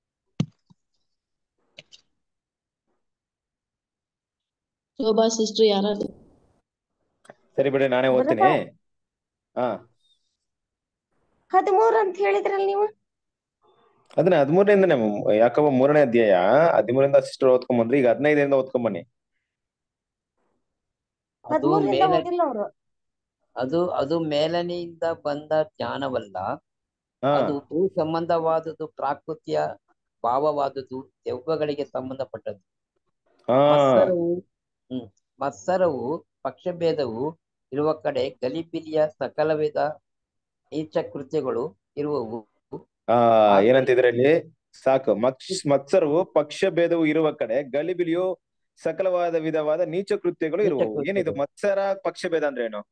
ಶೋಭಾ ಸಿಸ್ಟರ್ ಯಾರಾದ್ರು ಸರಿ ಬಿಡಿ ನಾನೇ ಓದ್ತೀನಿ ಹಾ ಹದಿಮೂರು ಅಂತ ಹೇಳಿದ್ರಲ್ಲ ನೀವು ಅದನ್ನ ಹದಿಮೂರರಿಂದ ಯಾಕಪ್ಪ ಮೂರನೇ ಅಧ್ಯಾಯ ಹದಿಮೂರರಿಂದ ಸಿಸ್ಟರ್ ಓದ್ಕೊಂಡ್ ಬಂದ್ರಿ ಈಗ ಹದಿನೈದರಿಂದ ಓದ್ಕೊಂಡ್ ಬನ್ನಿ ಅದು ಹದಿಮೂರರಿಂದ ಮೇಲೆ ಓದಿಲ್ಲ ಅವ್ರು ಅದು ಅದು ಮೇಲನೆಯಿಂದ ಬಂದ ಜ್ಞಾನವಲ್ಲ ಹಾ ಅದು ಭೂ ಸಂಬಂಧವಾದದ್ದು ಪ್ರಾಕೃತಿಯ ಭಾವವಾದದ್ದು ದೆವ್ವಗಳಿಗೆ ಸಂಬಂಧಪಟ್ಟದ್ದು ಹಾ ಮತ್ಸರವು ಹ್ಮ್ ಮತ್ಸರವು ಪಕ್ಷಭೇದವು ಇರುವ ಕಡೆ ಗಲಿಬಿಲಿಯ ಸಕಲ ವಿಧ ನೀಚ ಕೃತ್ಯಗಳು ಇರುವವು ಆ ಏನಂತ ಇದ್ರಲ್ಲಿ ಸಾಕು ಮಕ್ಷ ಮತ್ಸರವು ಪಕ್ಷ ಭೇದವು ಇರುವ ಕಡೆ ಗಲಿಬಿಲಿಯು ಸಕಲವಾದ ವಿಧವಾದ ನೀಚ ಕೃತ್ಯಗಳು ನೀಚ ಇರುವವು ಏನಿದು ಕೃತ್ಯಗಳು. ಮತ್ಸರ ಪಕ್ಷ ಭೇದ ಅಂದ್ರೆ ಏನು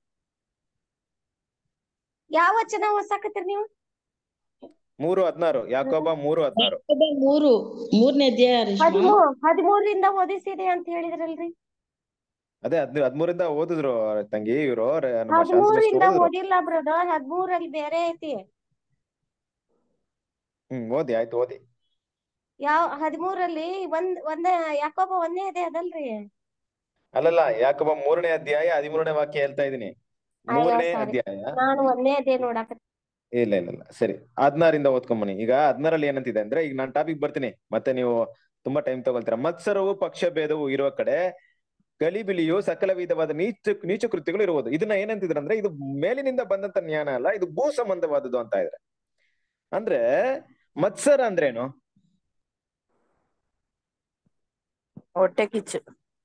ಯಾವ ವಚನ ಓದ್ಸಾಕತ್ತೀರಿ ನೀವು ಮೂರು ಹದ್ನಾರು ಯಾಕೋಬ ಮೂರು ಹದ್ನಾರು ಯಾಕೋಬ ಮೂರು ಮೂರನೇ ಅಧ್ಯಾಯ ರೇಷ್ಮಾ ಹದಿಮೂರ್ ಹದಿಮೂರರಿಂದ ಓದಿಸಿದೆ ಅಂತ ಹೇಳಿದ್ರಲ್ರಿ ಅದೇ ಹದ್ ಹದ್ಮೂರಿಂದ ಓದಿದ್ರು ತಂಗಿ ಇವರು ನಮ್ಮ ಶಾಸ್ತ್ರ ಹದಿಮೂರಿಂದ ಓದಿದ್ರು ಓದಿಲ್ಲ ಬ್ರದರ್ ಹದಿಮೂರಲ್ಲಿ ಬೇರೆ ಐತಿ ಹ್ಮ್ ಓದಿ ಆಯ್ತು ಓದಿ ಯಾವ ಹದಿಮೂರಲ್ಲಿ ಒಂದ್ ಒಂದೇ ಯಾಕೋಬ ಒಂದೇ ಇದೆ ಅದಲ್ರಿ ಅಲ್ಲಲ್ಲ ಯಾಕೋಬ ಮೂರನೇ ಅಧ್ಯಾಯ ಹದಿಮೂರನೇ ವಾಕ್ಯ ಹೇಳ್ತಾ ಇದೀನಿ ಅಯ್ಯೋ ಮೂರನೇ ಸಾರಿ ಅಧ್ಯಾಯ ನಾನು ಒಂದೇ ಅದೇ ನೋಡಾಕ ಇಲ್ಲ ಇಲ್ಲ ಇಲ್ಲ ಸರಿ ಹದ್ನಾರಿಂದ ಓದ್ಕೊಂಬನಿ ಈಗ ಹದ್ನಾರಲ್ಲಿ ಏನಂತಿದೆ ಅಂದ್ರೆ ಈಗ ನಾನ್ ಟಾಪಿಕ್ ಬರ್ತೀನಿ ಮತ್ತೆ ನೀವು ತುಂಬಾ ಟೈಮ್ ತಗೊಳ್ತೀರಾ ಮತ್ಸರವು ಪಕ್ಷ ಭೇದವು ಇರುವ ಕಡೆ ಗಲಿಬಿಲಿಯು ಸಕಲ ವಿಧವಾದ ನೀಚ ನೀಚ ಕೃತ್ಯಗಳು ಇರುವುದು ಇದನ್ನ ಏನಂತಿದ್ರೆ ಅಂದ್ರೆ ಇದು ಮೇಲಿನಿಂದ ಬಂದಂತ ಜ್ಞಾನ ಅಲ್ಲ ಇದು ಭೂ ಸಂಬಂಧವಾದದ್ದು ಅಂತ ಇದ್ರೆ ಅಂದ್ರೆ ಮತ್ಸರ ಅಂದ್ರೇನು ಹೊಟ್ಟೆ ಕಿಚ್ಚು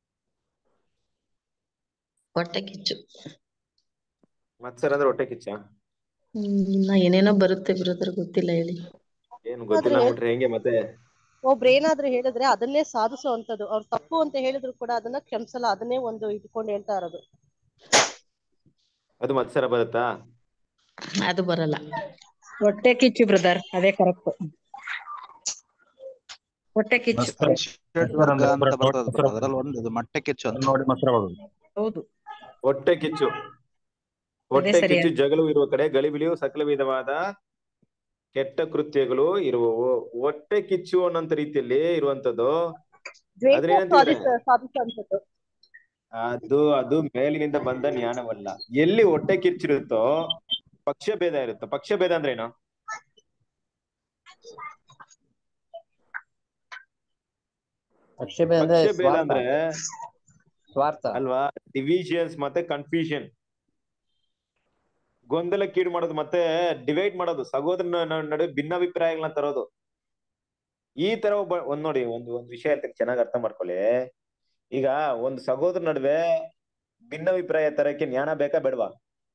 ಹೊಟ್ಟೆ ಕಿಚ್ಚು ಮತ್ಸರ ಅಂದ್ರೆ ಹೊಟ್ಟೆ ಕಿಚ್ಚ ಹ್ಮ್ ಇನ್ನ ಏನೇನೋ ಬರುತ್ತೆ ಬ್ರದರ್ ಗೊತ್ತಿಲ್ಲ ಹೇಳಿ ಏನು ಗೊತ್ತಿಲ್ಲ ಅಂದ್ಬಿಟ್ರೆ ಹೆಂಗೆ ಮತ್ತೆ ಒಬ್ರು ಏನಾದ್ರು ಹೇಳಿದ್ರೆ ಅದನ್ನೇ ಸಾಧಿಸುವಂತದ್ದು ಅವ್ರು ತಪ್ಪು ಅಂತ ಹೇಳಿದ್ರು ಕೂಡ ಅದನ್ನ ಕ್ಷಮಿಸಲ್ಲ ಅದನ್ನೇ ಒಂದು ಇಟ್ಕೊಂಡು ಹೇಳ್ತಾ ಇರೋದು ಅದು ಮತ್ಸರ ಬರುತ್ತಾ ಅದು ಬರಲ್ಲ ಹೊಟ್ಟೆ ಕಿಚ್ಚು ಬ್ರದರ್ ಅದೇ ಕರೆಕ್ಟ್ ಹೊಟ್ಟೆ ಕಿಚ್ಚು ವರ್ಗ ಅಂತ ಬರ್ತದೆ brother. ಅದ್ರಲ್ಲಿ ಒಂದು ಇದು ಮೊಟ್ಟೆ ಕಿಚ್ಚು ಅಂತ ನೋಡಿ ಮತ್ಸರ ಬರೋದು ಹೌದು ಹೊಟ್ಟೆ ಕಿಚ್ಚು ಹೊಟ್ಟೆ ಸರಿಯಾಗಿ. ಕಿಚ್ಚು ಜಗಳವು ಇರುವ ಕಡೆ ಗಲಿಬಿಲಿಯು ಸಕಲ ವಿಧವಾದ ಕೆಟ್ಟ ಕೃತ್ಯಗಳು ಇರುವವು ಹೊಟ್ಟೆ ಕಿಚ್ಚು ಅನ್ನೋಂತ ರೀತಿಯಲ್ಲಿ ಇರುವಂತದ್ದು ದ್ವೇಷ ಆದ್ರೆ ಏನಂತಿದ್ದಾರೆ ಸಾಧಿಸ ಸಾಧಿಸುವಂತದ್ದು ಅದು ಅದು ಮೇಲಿನಿಂದ ಬಂದ ಜ್ಞಾನವಲ್ಲ ಎಲ್ಲಿ ಹೊಟ್ಟೆ ಕಿಚ್ಚಿರುತ್ತೋ ಪಕ್ಷ ಭೇದ ಇರುತ್ತೋ ಪಕ್ಷ ಭೇದ ಅಂದ್ರೆ ಏನು ಪಕ್ಷಭೇದ ಅಂದ್ರೆ ಪಕ್ಷ ಭೇದ ಸ್ವಾರ್ಥ ಅಂದ್ರೆ ಸ್ವಾರ್ಥ ಅಲ್ವಾ ಡಿವಿಷನ್ಸ್ ಮತ್ತೆ ಕನ್ಫ್ಯೂಷನ್ ಗೊಂದಲಕ್ಕೀಡು ಮಾಡೋದು ಮತ್ತೆ ಡಿವೈಡ್ ಮಾಡೋದು ಸಹೋದರನ ನ- ನಡುವೆ ಭಿನ್ನಾಭಿಪ್ರಾಯಗಳನ್ನ ತರೋದು ಈ ತರ ಒಬ್ಬ ಒಂದ್ ನೋಡಿ ಒಂದು ಒಂದು ವಿಷಯ ಹೇಳ್ತೀನಿ ಚೆನ್ನಾಗಿ ಅರ್ಥ ಮಾಡ್ಕೊಳ್ಳಿ ಈಗ ಒಂದು ಸಹೋದರ ನಡುವೆ ಭಿನ್ನಾಭಿಪ್ರಾಯ ತರಕ್ಕೆ ಜ್ಞಾನ ಬೇಕಾ ಬೇಡವಾ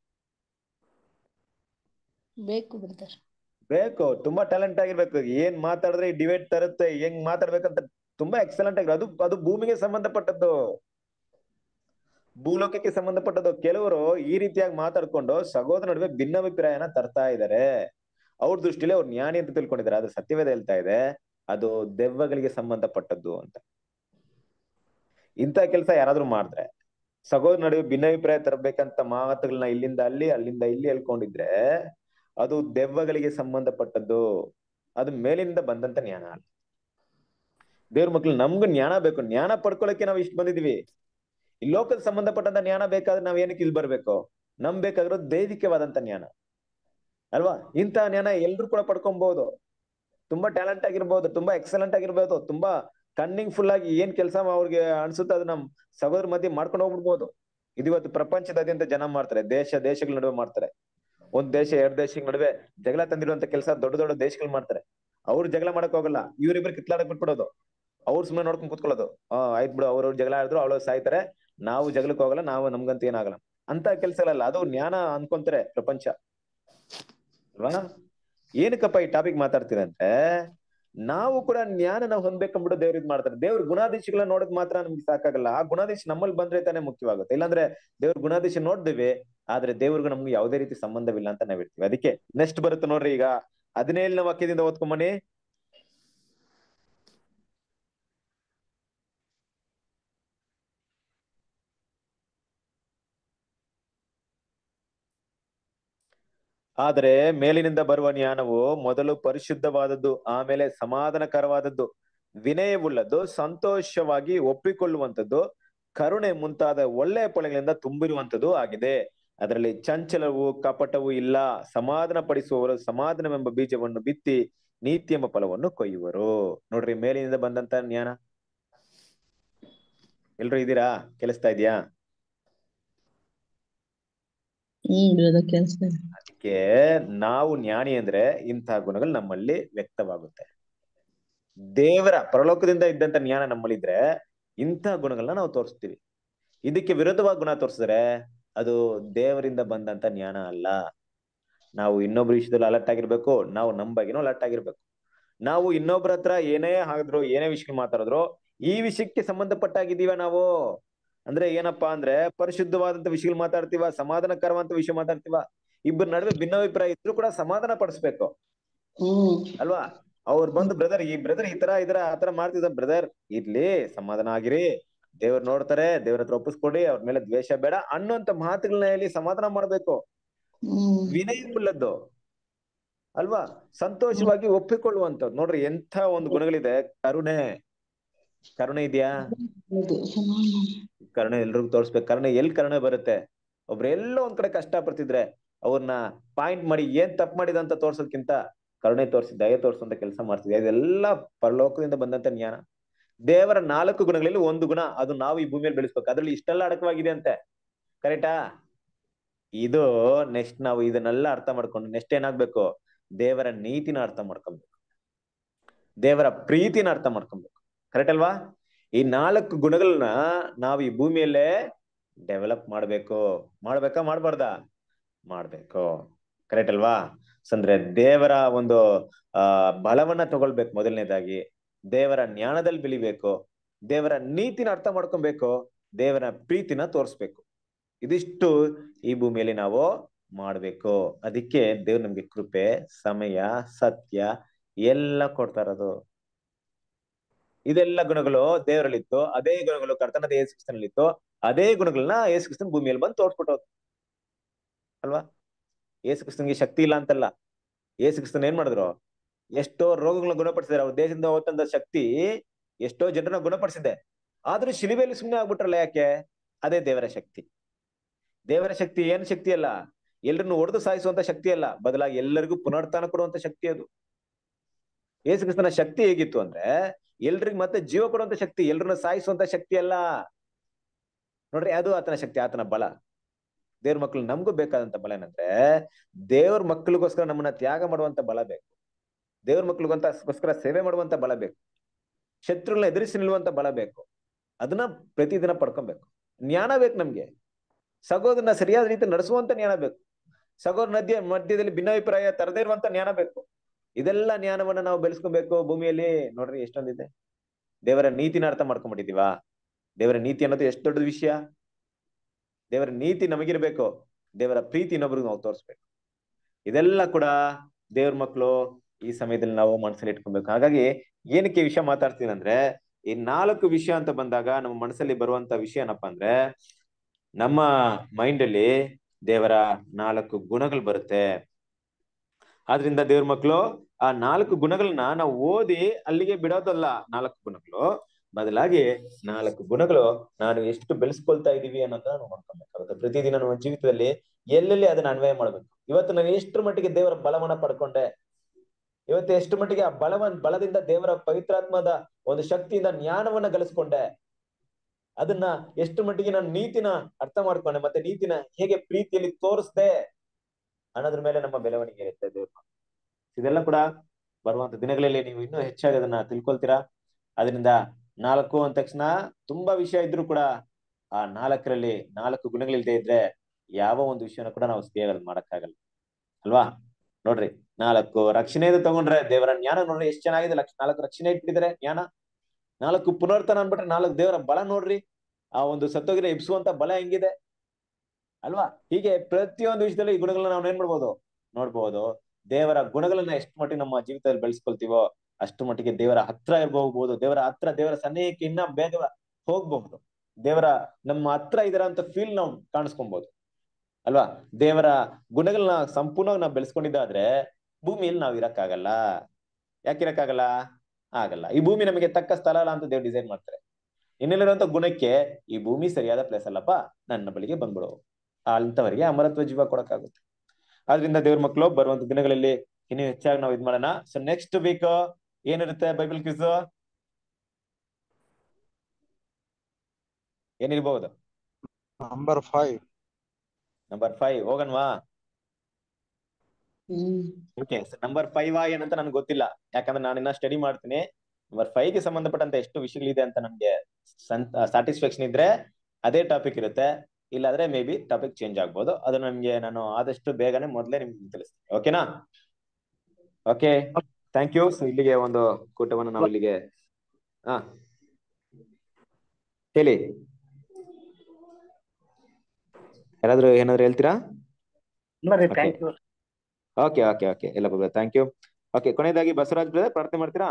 ಬೇಕು ಬ್ರದರ್ ಬೇಕು ತುಂಬಾ ಟ್ಯಾಲೆಂಟ್ ಆಗಿರ್ಬೇಕು ಏನ್ ಮಾತಾಡಿದ್ರೆ ಡಿವೈಡ್ ತರುತ್ತೆ ಹೆಂಗ್ ಮಾತಾಡ್ಬೇಕಂತ ತುಂಬಾ ಎಕ್ಸಲೆಂಟ್ ಆಗಿರೋ ಅದು ಅದು ಭೂಮಿಗೆ ಸಂಬಂಧಪಟ್ಟದ್ದು ಭೂಲೋಕಕ್ಕೆ ಸಂಬಂಧಪಟ್ಟದ್ದು ಕೆಲವರು ಈ ರೀತಿಯಾಗಿ ಮಾತಾಡ್ಕೊಂಡು ಸಹೋದರ ನಡುವೆ ಭಿನ್ನಾಭಿಪ್ರಾಯನ ತರ್ತಾ ಇದ್ದಾರೆ ಅವ್ರ ದೃಷ್ಟಿಲಿ ಅವ್ರು ಜ್ಞಾನಿ ಅಂತ ತಿಳ್ಕೊಂಡಿದ್ದಾರೆ ಆದ್ರೆ ಸತ್ಯವೇದ ಹೇಳ್ತಾ ಇದೆ ಅದು ದೆವ್ವಗಳಿಗೆ ಸಂಬಂಧಪಟ್ಟದ್ದು ಅಂತ ಇಂಥ ಕೆಲಸ ಯಾರಾದ್ರೂ ಮಾಡಿದ್ರೆ ಸಹೋದರ ನಡುವೆ ಭಿನ್ನಾಭಿಪ್ರಾಯ ತರಬೇಕಂತ ಮಾತುಗಳನ್ನ ಇಲ್ಲಿಂದ ಅಲ್ಲಿ ಅಲ್ಲಿಂದ ಇಲ್ಲಿ ಹೇಳ್ಕೊಂಡಿದ್ರೆ ಅದು ದೆವ್ವಗಳಿಗೆ ಸಂಬಂಧಪಟ್ಟದ್ದು ಅದು ಮೇಲಿನಿಂದ ಬಂದಂತ ಜ್ಞಾನ ಅಲ್ಲ ದೇವ್ರ ಮಕ್ಳು ನಮ್ಗೂ ಜ್ಞಾನ ಬೇಕು ಜ್ಞಾನ ಪಡ್ಕೊಳಕ್ಕೆ ನಾವು ಇಷ್ಟು ಬಂದಿದೀವಿ ಈ ಲೋಕದ ಸಂಬಂಧಪಟ್ಟಂತ ಜ್ಞಾನ ಬೇಕಾದ್ರೆ ನಾವ್ ಏನಕ್ಕೆ ಇಲ್ಲಿ ಬರ್ಬೇಕು ನಮ್ ಬೇಕಾಗಿರೋದು ದೈವಿಕವಾದಂತ ಜ್ಞಾನ ಅಲ್ವಾ ಇಂಥ ಜ್ಞಾನ ಎಲ್ರು ಕೂಡ ಪಡ್ಕೊಬಹುದು ತುಂಬಾ ಟ್ಯಾಲೆಂಟ್ ಆಗಿರ್ಬೋದು ತುಂಬಾ ಎಕ್ಸಲೆಂಟ್ ಆಗಿರ್ಬೋದು ತುಂಬಾ ಕನ್ನಿಂಗ್ ಫುಲ್ ಆಗಿ ಏನ್ ಕೆಲಸ ಅವ್ರಿಗೆ ಅನ್ಸುತ್ತೆ ಅದು ನಮ್ ಸಹೋದರ ಮಧ್ಯೆ ಮಾಡ್ಕೊಂಡು ಹೋಗ್ಬಿಡ್ಬೋದು ಇದಿವತ್ತು ಪ್ರಪಂಚದಾದ್ಯಂತ ಜನ ಮಾಡ್ತಾರೆ ದೇಶ ದೇಶಗಳ ನಡುವೆ ಮಾಡ್ತಾರೆ ಒಂದ್ ದೇಶ ಎರಡ್ ದೇಶಗಳ ನಡುವೆ ಜಗಳ ತಂದಿರುವಂತ ಕೆಲಸ ದೊಡ್ಡ ದೊಡ್ಡ ದೇಶಗಳು ಮಾಡ್ತಾರೆ ಅವ್ರು ಜಗಳ ಮಾಡಕ್ ಹೋಗಲ್ಲ ಇವ್ರಿಬ್ರು ಕಿತ್ಲಾಡಕ್ ಬಿಟ್ಬಿಡೋದು ಅವ್ರು ಸುಮ್ಮನೆ ನೋಡ್ಕೊಂಡ್ ಕುತ್ಕೊಳ್ಳೋದು ಆ ಆಯ್ತ್ ಬಿಡು ಅವ್ರವ್ರು ಜಗಳ ಆಡಿದ್ರು ಅವಳು ಸಾಯ್ತಾರೆ ನಾವು ಜಗಳಕ್ಕೆ ಹೋಗಲ್ಲ ನಾವು ನಮ್ಗಂತ ಏನಾಗಲ್ಲ ಅಂತ ಕೆಲ್ಸಗಳಲ್ಲ ಅದು ಜ್ಞಾನ ಅನ್ಕೊಂತಾರೆ ಪ್ರಪಂಚ ಅಲ್ವಾ ಏನಕ್ಕಪ್ಪ ಈ ಟಾಪಿಕ್ ಮಾತಾಡ್ತೀರಂದ್ರೆ ನಾವು ಕೂಡ ಜ್ಞಾನನ ಹೊಂದ್ಬೇಕಂದ್ಬಿಟ್ಟು ದೇವ್ರ ಇದ್ ಮಾಡ್ತಾರೆ ದೇವ್ರ ಗುಣಾದೇಶಗಳನ್ನ ನೋಡೋದ್ ಮಾತ್ರ ನಮ್ಗೆ ಸಾಕಾಗಲ್ಲ ಆ ಗುಣಾದೇಶ ನಮ್ಮಲ್ಲಿ ಬಂದ್ರೆ ತಾನೇ ಮುಖ್ಯವಾಗುತ್ತೆ ಇಲ್ಲಾಂದ್ರೆ ದೇವ್ರ ಗುಣಾದೇಶ ನೋಡ್ದೇವೆ ಆದ್ರೆ ದೇವ್ರಿಗೂ ನಮ್ಗೆ ಯಾವುದೇ ರೀತಿ ಸಂಬಂಧವಿಲ್ಲ ಅಂತ ನಾವ್ ಇರ್ತೀವಿ ಅದಕ್ಕೆ ನೆಕ್ಸ್ಟ್ ಬರುತ್ತೆ ನೋಡ್ರಿ ಈಗ ಹದಿನೇಳನೇ ವಾಕ್ಯದಿಂದ ಓದ್ಕೊಂಬನಿ ಆದರೆ ಮೇಲಿನಿಂದ ಬರುವ ಜ್ಞಾನವು ಮೊದಲು ಪರಿಶುದ್ಧವಾದದ್ದು ಆಮೇಲೆ ಸಮಾಧಾನಕರವಾದದ್ದು ವಿನಯವುಳ್ಳದ್ದು ಸಂತೋಷವಾಗಿ ಒಪ್ಪಿಕೊಳ್ಳುವಂಥದ್ದು ಕರುಣೆ ಮುಂತಾದ ಒಳ್ಳೆಯ ಫಲಗಳಿಂದ ತುಂಬಿರುವಂಥದ್ದು ಆಗಿದೆ ಅದರಲ್ಲಿ ಚಂಚಲವು ಕಪಟವು ಇಲ್ಲ ಸಮಾಧಾನ ಪಡಿಸುವವರು ಸಮಾಧಾನವೆಂಬ ಬೀಜವನ್ನು ಬಿತ್ತಿ ನೀತಿ ಎಂಬ ಫಲವನ್ನು ಕೊಯ್ಯುವರು ನೋಡ್ರಿ ಮೇಲಿನಿಂದ ಬಂದಂತ ಜ್ಞಾನ ಎಲ್ರು ಇದ್ದೀರಾ ಕೆಲಸ್ತಾ ಇದೆಯಾ ಹ್ಮ್ ಬ್ರದರ್ ಕೇಳಿಸ್ತಾ ಇದೆ ಅದಕ್ಕೆ ನಾವು ಜ್ಞಾನಿ ಅಂದ್ರೆ ಇಂತಹ ಗುಣಗಳು ನಮ್ಮಲ್ಲಿ ವ್ಯಕ್ತವಾಗುತ್ತೆ ದೇವರ ಪರಲೋಕದಿಂದ ಇದ್ದಂತ ಜ್ಞಾನ ನಮ್ಮಲ್ಲಿದ್ರೆ ಇಂತಹ ಗುಣಗಳನ್ನ ನಾವು ತೋರಿಸ್ತೀವಿ ಇದಕ್ಕೆ ವಿರುದ್ಧವಾಗಿ ಗುಣ ತೋರಿಸಿದ್ರೆ ಅದು ದೇವರಿಂದ ಬಂದಂತ ಜ್ಞಾನ ಅಲ್ಲ ನಾವು ಇನ್ನೊಬ್ರ ವಿಷಯದಲ್ಲಿ ಅಲರ್ಟ್ ಆಗಿರ್ಬೇಕು ನಾವು ನಮ್ಮ ಬಗ್ಗೆನೂ ಅಲರ್ಟ್ ಆಗಿರ್ಬೇಕು ನಾವು ಇನ್ನೊಬ್ರ ಹತ್ರ ಏನೇ ಆಗಿದ್ರು ಏನೇ ವಿಷಯ ಮಾತಾಡಿದ್ರು ಈ ವಿಷಯಕ್ಕೆ ಸಂಬಂಧಪಟ್ಟಾಗಿದ್ದೀವ ನಾವು ಅಂದ್ರೆ ಏನಪ್ಪಾ ಅಂದ್ರೆ ಪರಿಶುದ್ಧವಾದಂತ ವಿಷಯಗಳು ಮಾತಾಡ್ತೀವ ಸಮಾಧಾನಕರವಂತ ವಿಷಯ ಮಾತಾಡ್ತೀವ ಇಬ್ಬರ ನಡುವೆ ಭಿನ್ನಾಭಿಪ್ರಾಯ ಇದ್ರು ಕೂಡ ಸಮಾಧಾನ ಪಡಿಸ್ಬೇಕು ಹ್ಮ್ ಅಲ್ವಾ ಅವ್ರು ಬಂದು ಬ್ರದರ್ ಈ ಬ್ರದರ್ ಈ ತರ ಇದ್ರ ಆತರ ಮಾಡ್ತಿದ್ದ ಬ್ರದರ್ ಇರ್ಲಿ ಸಮಾಧಾನ ಆಗಿರಿ ದೇವ್ರು ನೋಡ್ತಾರೆ ದೇವ್ರ ಹತ್ರ ಒಪ್ಪಿಸ್ಕೊಡಿ ಅವ್ರ ಮೇಲೆ ದ್ವೇಷ ಬೇಡ ಅನ್ನುವಂತ ಮಾತುಗಳನ್ನ ಹೇಳಿ ಸಮಾಧಾನ ಮಾಡ್ಬೇಕು ಹ್ಮ್ ವಿನಯವುಳ್ಳದ್ದು ಅಲ್ವಾ ಸಂತೋಷವಾಗಿ ಒಪ್ಪಿಕೊಳ್ಳುವಂತವ್ರು ನೋಡ್ರಿ ಎಂಥ ಒಂದು ಗುಣಗಳಿದೆ ಕರುಣೆ ಕರುಣೆ ಇದೆಯಾ ಹೌದು ಸಮಾನ ಕರುಣೆ ಎಲ್ರಿಗೂ ತೋರಿಸ್ಬೇಕು ಕರುಣೆ ಎಲ್ಲಿ ಕರುಣೆ ಬರುತ್ತೆ ಒಬ್ರು ಎಲ್ಲೋ ಒಂದ್ ಕಡೆ ಕಷ್ಟ ಪಡ್ತಿದ್ರೆ ಅವ್ರನ್ನ ಪಾಯಿಂಟ್ ಮಾಡಿ ಏನ್ ತಪ್ಪು ಮಾಡಿದ ಅಂತ ತೋರ್ಸೋದ್ಕಿಂತ ಕರುಣೆ ತೋರಿಸಿ ದಯ ತೋರಿಸುವಂತ ಕೆಲಸ ಮಾಡ್ತಿದ್ದೆ ಇದೆಲ್ಲ ಪರಲೋಕದಿಂದ ಬಂದಂತ ಜ್ಞಾನ ದೇವರ ನಾಲ್ಕು ಗುಣಗಳಲ್ಲಿ ಒಂದು ಗುಣ ಅದು ನಾವು ಈ ಭೂಮಿಯಲ್ಲಿ ಬೆಳೆಸ್ಬೇಕು ಅದ್ರಲ್ಲಿ ಇಷ್ಟೆಲ್ಲ ಅಡಕವಾಗಿದೆ ಅಂತೆ ಕರೆಕ್ಟಾ ಇದು ನೆಕ್ಸ್ಟ್ ನಾವು ಇದನ್ನೆಲ್ಲ ಅರ್ಥ ಮಾಡ್ಕೊಂಡು ನೆಕ್ಸ್ಟ್ ಏನಾಗ್ಬೇಕು ದೇವರ ನೀತಿನ ಅರ್ಥ ಮಾಡ್ಕೊಬೇಕು ದೇವರ ಪ್ರೀತಿನ ಅರ್ಥ ಮಾಡ್ಕೊಬೇಕು ಕರೆಕ್ಟ್ ಅಲ್ವಾ ಈ ನಾಲ್ಕು ಗುಣಗಳನ್ನ ನಾವು ಈ ಭೂಮಿಯಲ್ಲೇ ಡೆವಲಪ್ ಮಾಡ್ಬೇಕು ಮಾಡ್ಬೇಕಾ ಮಾಡ್ಬಾರ್ದಾ ಮಾಡ್ಬೇಕು ಕರೆಕ್ಟ್ ಅಲ್ವಾ ಸೊ ಅಂದ್ರೆ ದೇವರ ಒಂದು ಆ ಬಲವನ್ನ ತಗೊಳ್ಬೇಕು ಮೊದಲನೇದಾಗಿ ದೇವರ ಜ್ಞಾನದಲ್ಲಿ ಬೆಳಿಬೇಕು ದೇವರ ನೀತಿನ ಅರ್ಥ ಮಾಡ್ಕೊಬೇಕು ದೇವರ ಪ್ರೀತಿನ ತೋರಿಸ್ಬೇಕು ಇದಿಷ್ಟು ಈ ಭೂಮಿಯಲ್ಲಿ ನಾವು ಮಾಡ್ಬೇಕು ಅದಕ್ಕೆ ದೇವ್ರು ನಮ್ಗೆ ಕೃಪೆ ಸಮಯ ಸತ್ಯ ಎಲ್ಲ ಕೊಡ್ತಾ ಇರೋದು ಇದೆಲ್ಲ ಗುಣಗಳು ದೇವರಲ್ಲಿತ್ತು ಅದೇ ಗುಣಗಳು ಕರ್ತನದ ಯೇಸು ಕ್ರಿಸ್ತನಲ್ಲಿತ್ತು ಅದೇ ಗುಣಗಳನ್ನ ಯೇಸು ಕ್ರಿಸ್ತನ್ ಭೂಮಿಯಲ್ಲಿ ಬಂದು ತೋರ್ಸ್ಬಿಟ್ಟೋದು ಅಲ್ವಾ ಯೇಸು ಕ್ರಿಸ್ತನ್ಗೆ ಶಕ್ತಿ ಇಲ್ಲ ಅಂತಲ್ಲ ಯೇಸು ಕ್ರಿಸ್ತನ್ ಏನ್ ಮಾಡಿದ್ರು ಎಷ್ಟೋ ರೋಗಗಳನ್ನ ಗುಣಪಡಿಸಿದಾರೆ ಅವ್ರ ದೇಶದಿಂದ ಹೋಗ್ತಂದ ಶಕ್ತಿ ಎಷ್ಟೋ ಜನರನ್ನ ಗುಣಪಡಿಸಿದೆ ಆದ್ರೂ ಶಿಲುಬೆಯಲ್ಲಿ ಸುಮ್ಮನೆ ಆಗ್ಬಿಟ್ರಲ್ಲ ಯಾಕೆ ಅದೇ ದೇವರ ಶಕ್ತಿ ದೇವರ ಶಕ್ತಿ ಏನ್ ಶಕ್ತಿ ಅಲ್ಲ ಎಲ್ರನ್ನು ಒಡೆದು ಸಾಯಿಸುವಂತ ಶಕ್ತಿ ಅಲ್ಲ ಬದಲಾಗಿ ಎಲ್ಲರಿಗೂ ಪುನರುತ್ಥಾನ ಕೊಡುವಂತ ಶಕ್ತಿ ಅದು ಯೇಸು ಕ್ರಿಸ್ತನ ಶಕ್ತಿ ಹೇಗಿತ್ತು ಅಂದ್ರೆ ಎಲ್ರಿಗೂ ಮತ್ತೆ ಜೀವ ಕೊಡುವಂತ ಶಕ್ತಿ ಎಲ್ರನ್ನ ಸಾಯಿಸುವಂತ ಶಕ್ತಿ ಅಲ್ಲ ನೋಡ್ರಿ ಅದು ಆತನ ಶಕ್ತಿ ಆತನ ಬಲ ದೇವ್ರ ಮಕ್ಳು ನಮಗೂ ಬೇಕಾದಂತ ಬಲ ಏನಂದ್ರೆ ದೇವ್ರ ಮಕ್ಕಳಿಗೋಸ್ಕರ ನಮ್ಮನ್ನ ತ್ಯಾಗ ಮಾಡುವಂತ ಬಲ ಬೇಕು ದೇವ್ರ ಮಕ್ಳಿಗೋಸ್ಕರ ಸೇವೆ ಮಾಡುವಂತ ಬಲ ಬೇಕು ಶತ್ರುಗಳನ್ನ ಎದುರಿಸಿ ನಿಲ್ಲುವಂತ ಬಲ ಬೇಕು ಅದನ್ನ ಪ್ರತಿದಿನ ಪಡ್ಕೊಬೇಕು ಜ್ಞಾನ ಬೇಕು ನಮ್ಗೆ ಸಹೋದರನ ಸರಿಯಾದ ರೀತಿ ನಡೆಸುವಂತ ಜ್ಞಾನ ಬೇಕು ಸಹೋದರ ನದಿಯ ಮಧ್ಯದಲ್ಲಿ ಭಿನ್ನಾಭಿಪ್ರಾಯ ತರದೇ ಇರುವಂತ ಜ್ಞಾನ ಬೇಕು ಇದೆಲ್ಲ ಜ್ಞಾನವನ್ನ ನಾವು ಬೆಳೆಸ್ಕೊಬೇಕು ಭೂಮಿಯಲ್ಲಿ ನೋಡ್ರಿ ಎಷ್ಟೊಂದಿದೆ ದೇವರ ನೀತಿನ ಅರ್ಥ ಮಾಡ್ಕೊಂಡ್ಬಿಟ್ಟಿದೀವಾ ದೇವರ ನೀತಿ ಅನ್ನೋದು ಎಷ್ಟು ದೊಡ್ಡ ವಿಷಯ ದೇವರ ನೀತಿ ನಮಗಿರ್ಬೇಕು ದೇವರ ಪ್ರೀತಿ ಇನ್ನೊಬ್ರಿಗೆ ನಾವು ತೋರಿಸ್ಬೇಕು ಇದೆಲ್ಲ ಕೂಡ ದೇವ್ರ ಮಕ್ಕಳು ಈ ಸಮಯದಲ್ಲಿ ನಾವು ಮನಸ್ಸಲ್ಲಿ ಇಟ್ಕೊಬೇಕು ಹಾಗಾಗಿ ಏನಕ್ಕೆ ಈ ವಿಷಯ ಮಾತಾಡ್ತೀನಿ ಅಂದ್ರೆ ಈ ನಾಲ್ಕು ವಿಷಯ ಅಂತ ಬಂದಾಗ ನಮ್ಮ ಮನಸ್ಸಲ್ಲಿ ಬರುವಂತ ವಿಷಯ ಏನಪ್ಪಾ ಅಂದ್ರೆ ನಮ್ಮ ಮೈಂಡ್ ಅಲ್ಲಿ ದೇವರ ನಾಲ್ಕು ಗುಣಗಳು ಬರುತ್ತೆ ಆದ್ರಿಂದ ದೇವ್ರ ಮಕ್ಕಳು ಆ ನಾಲ್ಕು ಗುಣಗಳನ್ನ ನಾವು ಓದಿ ಅಲ್ಲಿಗೆ ಬಿಡೋದಲ್ಲ ನಾಲ್ಕು ಗುಣಗಳು ಬದಲಾಗಿ ನಾಲ್ಕು ಗುಣಗಳು ನಾನು ಎಷ್ಟು ಬೆಳೆಸ್ಕೊಳ್ತಾ ಇದೀವಿ ಅನ್ನೋದನ್ನ ನಾವು ನೋಡ್ಕೊಬೇಕಾಗುತ್ತೆ ಪ್ರತಿದಿನ ನಮ್ಮ ಜೀವಿತದಲ್ಲಿ ಎಲ್ಲೆಲ್ಲಿ ಅದನ್ನ ಅನ್ವಯ ಮಾಡ್ಬೇಕು ಇವತ್ತು ನಾನು ಎಷ್ಟರ ಮಟ್ಟಿಗೆ ದೇವರ ಬಲವನ್ನ ಪಡ್ಕೊಂಡೆ ಇವತ್ತು ಎಷ್ಟು ಮಟ್ಟಿಗೆ ಆ ಬಲವನ್ ಬಲದಿಂದ ದೇವರ ಪವಿತ್ರಾತ್ಮದ ಒಂದು ಶಕ್ತಿಯಿಂದ ಜ್ಞಾನವನ್ನ ಗಳಿಸ್ಕೊಂಡೆ ಅದನ್ನ ಎಷ್ಟು ಮಟ್ಟಿಗೆ ನಾನು ನೀತಿನ ಅರ್ಥ ಮಾಡ್ಕೊಂಡೆ ಮತ್ತೆ ನೀತಿನ ಹೇಗೆ ಪ್ರೀತಿಯಲ್ಲಿ ತೋರಿಸ್ದೆ ಅನ್ನೋದ್ರ ಮೇಲೆ ನಮ್ಮ ಬೆಳವಣಿಗೆ ಇರುತ್ತೆ ದೇವ್ರ ಇದೆಲ್ಲ ಕೂಡ ಬರುವಂತ ದಿನಗಳಲ್ಲಿ ನೀವು ಇನ್ನೂ ಹೆಚ್ಚಾಗಿ ಅದನ್ನ ತಿಳ್ಕೊಳ್ತೀರಾ ಅದರಿಂದ ನಾಲ್ಕು ಅಂದ ತಕ್ಷಣ ತುಂಬಾ ವಿಷಯ ಇದ್ರೂ ಕೂಡ ಆ ನಾಲ್ಕರಲ್ಲಿ ನಾಲ್ಕು ಗುಣಗಳಿಲ್ದೇ ಇದ್ರೆ ಯಾವ ಒಂದು ವಿಷಯನ ಕೂಡ ನಾವು ಸೇವೆ ಮಾಡಕ್ಕಾಗಲ್ಲ ಅಲ್ವಾ ನೋಡ್ರಿ ನಾಲ್ಕು ರಕ್ಷಣೆ ತಗೊಂಡ್ರೆ ದೇವರ ಜ್ಞಾನ ನೋಡ್ರಿ ಎಷ್ಟ್ ಚೆನ್ನಾಗಿದೆ ಲಕ್ಷ ನಾಲ್ಕು ರಕ್ಷಣೆ ಇಟ್ಬಿಟ್ಟಿದ್ರೆ ಜ್ಞಾನ ನಾಲ್ಕು ಪುನರ್ತನ ಅನ್ಬಿಟ್ರೆ ನಾಲ್ಕು ದೇವರ ಬಲ ನೋಡ್ರಿ ಆ ಒಂದು ಸತ್ತೋಗಿರ ಎಬ್ಸುವಂತ ಬಲ ಹೆಂಗಿದೆ ಅಲ್ವಾ ಹೀಗೆ ಪ್ರತಿಯೊಂದು ವಿಷಯದಲ್ಲಿ ಈ ಗುಣಗಳನ್ನ ನಾವು ಏನ್ ಮಾಡ್ಬೋದು ನೋಡ್ಬೋದು ದೇವರ ಗುಣಗಳನ್ನ ಎಷ್ಟು ಮಟ್ಟಿಗೆ ನಮ್ಮ ಜೀವಿತದಲ್ಲಿ ಬೆಳೆಸ್ಕೊಳ್ತೀವೋ ಅಷ್ಟು ಮಟ್ಟಿಗೆ ದೇವರ ಹತ್ರ ಇರ್ಬೋಬಹುದು ದೇವರ ಹತ್ರ ದೇವರ ಸನ್ನಿಹಕ್ಕೆ ಇನ್ನ ಬೇಗ ಹೋಗ್ಬಹುದು ದೇವರ ನಮ್ಮ ಹತ್ರ ಇದರ ಅಂತ ಫೀಲ್ ನಾವು ಕಾಣಿಸ್ಕೊಬಹುದು ಅಲ್ವಾ ದೇವರ ಗುಣಗಳನ್ನ ಸಂಪೂರ್ಣವಾಗಿ ನಾವು ಬೆಳೆಸ್ಕೊಂಡಿದ್ದಾದ್ರೆ ಭೂಮಿಯಲ್ಲಿ ನಾವು ಇರಕ್ಕಾಗಲ್ಲ ಯಾಕೆ ಇರಕ್ಕಾಗಲ್ಲ ಆಗಲ್ಲ ಈ ಭೂಮಿ ನಮಗೆ ತಕ್ಕ ಸ್ಥಳ ಅಲ್ಲ ಅಂತ ದೇವ್ರು ಡಿಸೈನ್ ಮಾಡ್ತಾರೆ ಇನ್ನೆಲ್ಲಿರುವಂತ ಗುಣಕ್ಕೆ ಈ ಭೂಮಿ ಸರಿಯಾದ ಪ್ಲೇಸ್ ಅಲ್ಲಪ್ಪ ನನ್ನ ಬಳಿಗೆ ಬಂದ್ಬಿಡು ಅಂತವರಿಗೆ ಅಮರತ್ವ ಜೀವ ಕೊಡಕ್ಕಾಗುತ್ತೆ ಆದ್ರಿಂದ ದೇವ್ರ ಮಕ್ಕಳು ಬರುವಂತ ದಿನಗಳಲ್ಲಿ ಇನ್ನು ಹೆಚ್ಚಾಗಿ ನಾವು ಇದ್ ಮಾಡೋಣ ಸೊ ನೆಕ್ಸ್ಟ್ ವೀಕ್ ಏನಿರುತ್ತೆ ಬೈಬಲ್ ಕ್ವಿಸ್ ಏನಿರ್ಬಹುದು ನಂಬರ್ ಫೈವ್ ನಂಬರ್ ಫೈವ್ ಹೋಗನ್ವಾ ಓಕೆ ನಂಬರ್ ಫೈವ್ ಏನಂತ ನನ್ಗೆ ಗೊತ್ತಿಲ್ಲ ಯಾಕಂದ್ರೆ ನಾನು ಇನ್ನ ಸ್ಟಡಿ ಮಾಡ್ತೀನಿ ನಂಬರ್ ಫೈವ್ ಗೆ ಸಂಬಂಧಪಟ್ಟಂತ ಎಷ್ಟು ವಿಷಯಗಳಿದೆ ಅಂತ ನನ್ಗೆ ಸ್ಯಾಟಿಸ್ಫ್ಯಾಕ್ಷನ್ ಇದ್ರೆ ಅದೇ ಟಾಪಿಕ್ ಇರುತ್ತೆ ಇಲ್ಲಾದ್ರೆ ಮೇ ಬಿ ಟಾಪಿಕ್ ಚೇಂಜ್ ಆಗ್ಬೋದು ಅದು ನನ್ಗೆ ನಾನು ಆದಷ್ಟು ಬೇಗನೆ ಮೊದಲೇ ನಿಮ್ಗೆ ತಿಳಿಸ್ತೀನಿ ಓಕೆನಾ ಓಕೆ ಥ್ಯಾಂಕ್ ಯು ಸೊ ಇಲ್ಲಿಗೆ ಒಂದು ಕೂಟವನ್ನು ನಾವು ಇಲ್ಲಿಗೆ ಹಾ ಹೇಳಿ ಯಾರಾದ್ರೂ ಏನಾದ್ರು ಹೇಳ್ತೀರಾ ಬರ್ರಿ Okay. Thank you okay okay okay ಎಲ್ಲ ಬ್ರದರ್ ಥ್ಯಾಂಕ್ ಯು ಓಕೆ ಕೊನೆಯದಾಗಿ ಬಸವರಾಜ್ ಬ್ರದರ್ ಪ್ರಾರ್ಥನೆ ಮಾಡ್ತೀರಾ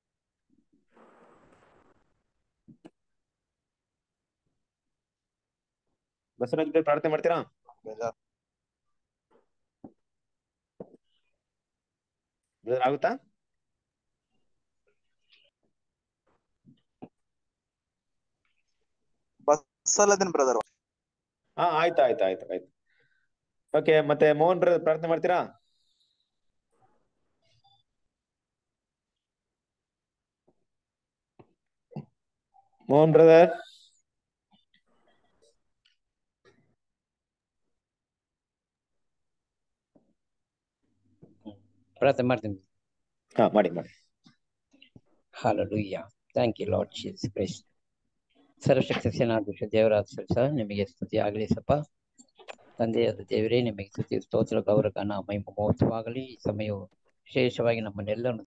ಬಸವರಾಜ್ ಬ್ರದರ್ ಪ್ರಾರ್ಥನೆ ಮಾಡ್ತೀರಾ ಬ್ರದರ್ ಆಗುತ್ತಾ ಬಸ್ ಅಲ್ಲದೇನ್ ಬ್ರದರ್ ಹಾ ಆಯ್ತು ಆಯ್ತು ಆಯ್ತು ಆಯ್ತು ಓಕೆ ಮತ್ತೆ ಮೋಹನ್ ಬ್ರದರ್ ಪ್ರಾರ್ಥನೆ ಮಾಡ್ತೀರಾ ಮೋಹನ್ ಬ್ರದರ್ ಪ್ರಾರ್ಥನೆ ಮಾಡ್ತೀನಿ ಹಾ ಮಾಡಿ ಮಾಡಿ hallelujah thank you Lord Jesus Christ ಸರ್ವಶಕ್ತಿ ಸೇನಾಧೀಶ ದೇವರಾದ ಸಹ ನಿಮಗೆ ಸ್ತುತಿ ಆಗಲಿ ಸಪ್ಪ ತಂದೆಯಾದ ದೇವರೇ ನಿಮಗೆ ಸ್ತುತಿ ಸ್ತೋತ್ರ ಗೌರವ ಘನ ಮಹಿಮ ಮಹೋತ್ಸವಾಗಲಿ ಈ ಸಮಯವು ವಿಶೇಷವಾಗಿ ನಮ್ಮನ್ನೆಲ್ಲರನ್ನು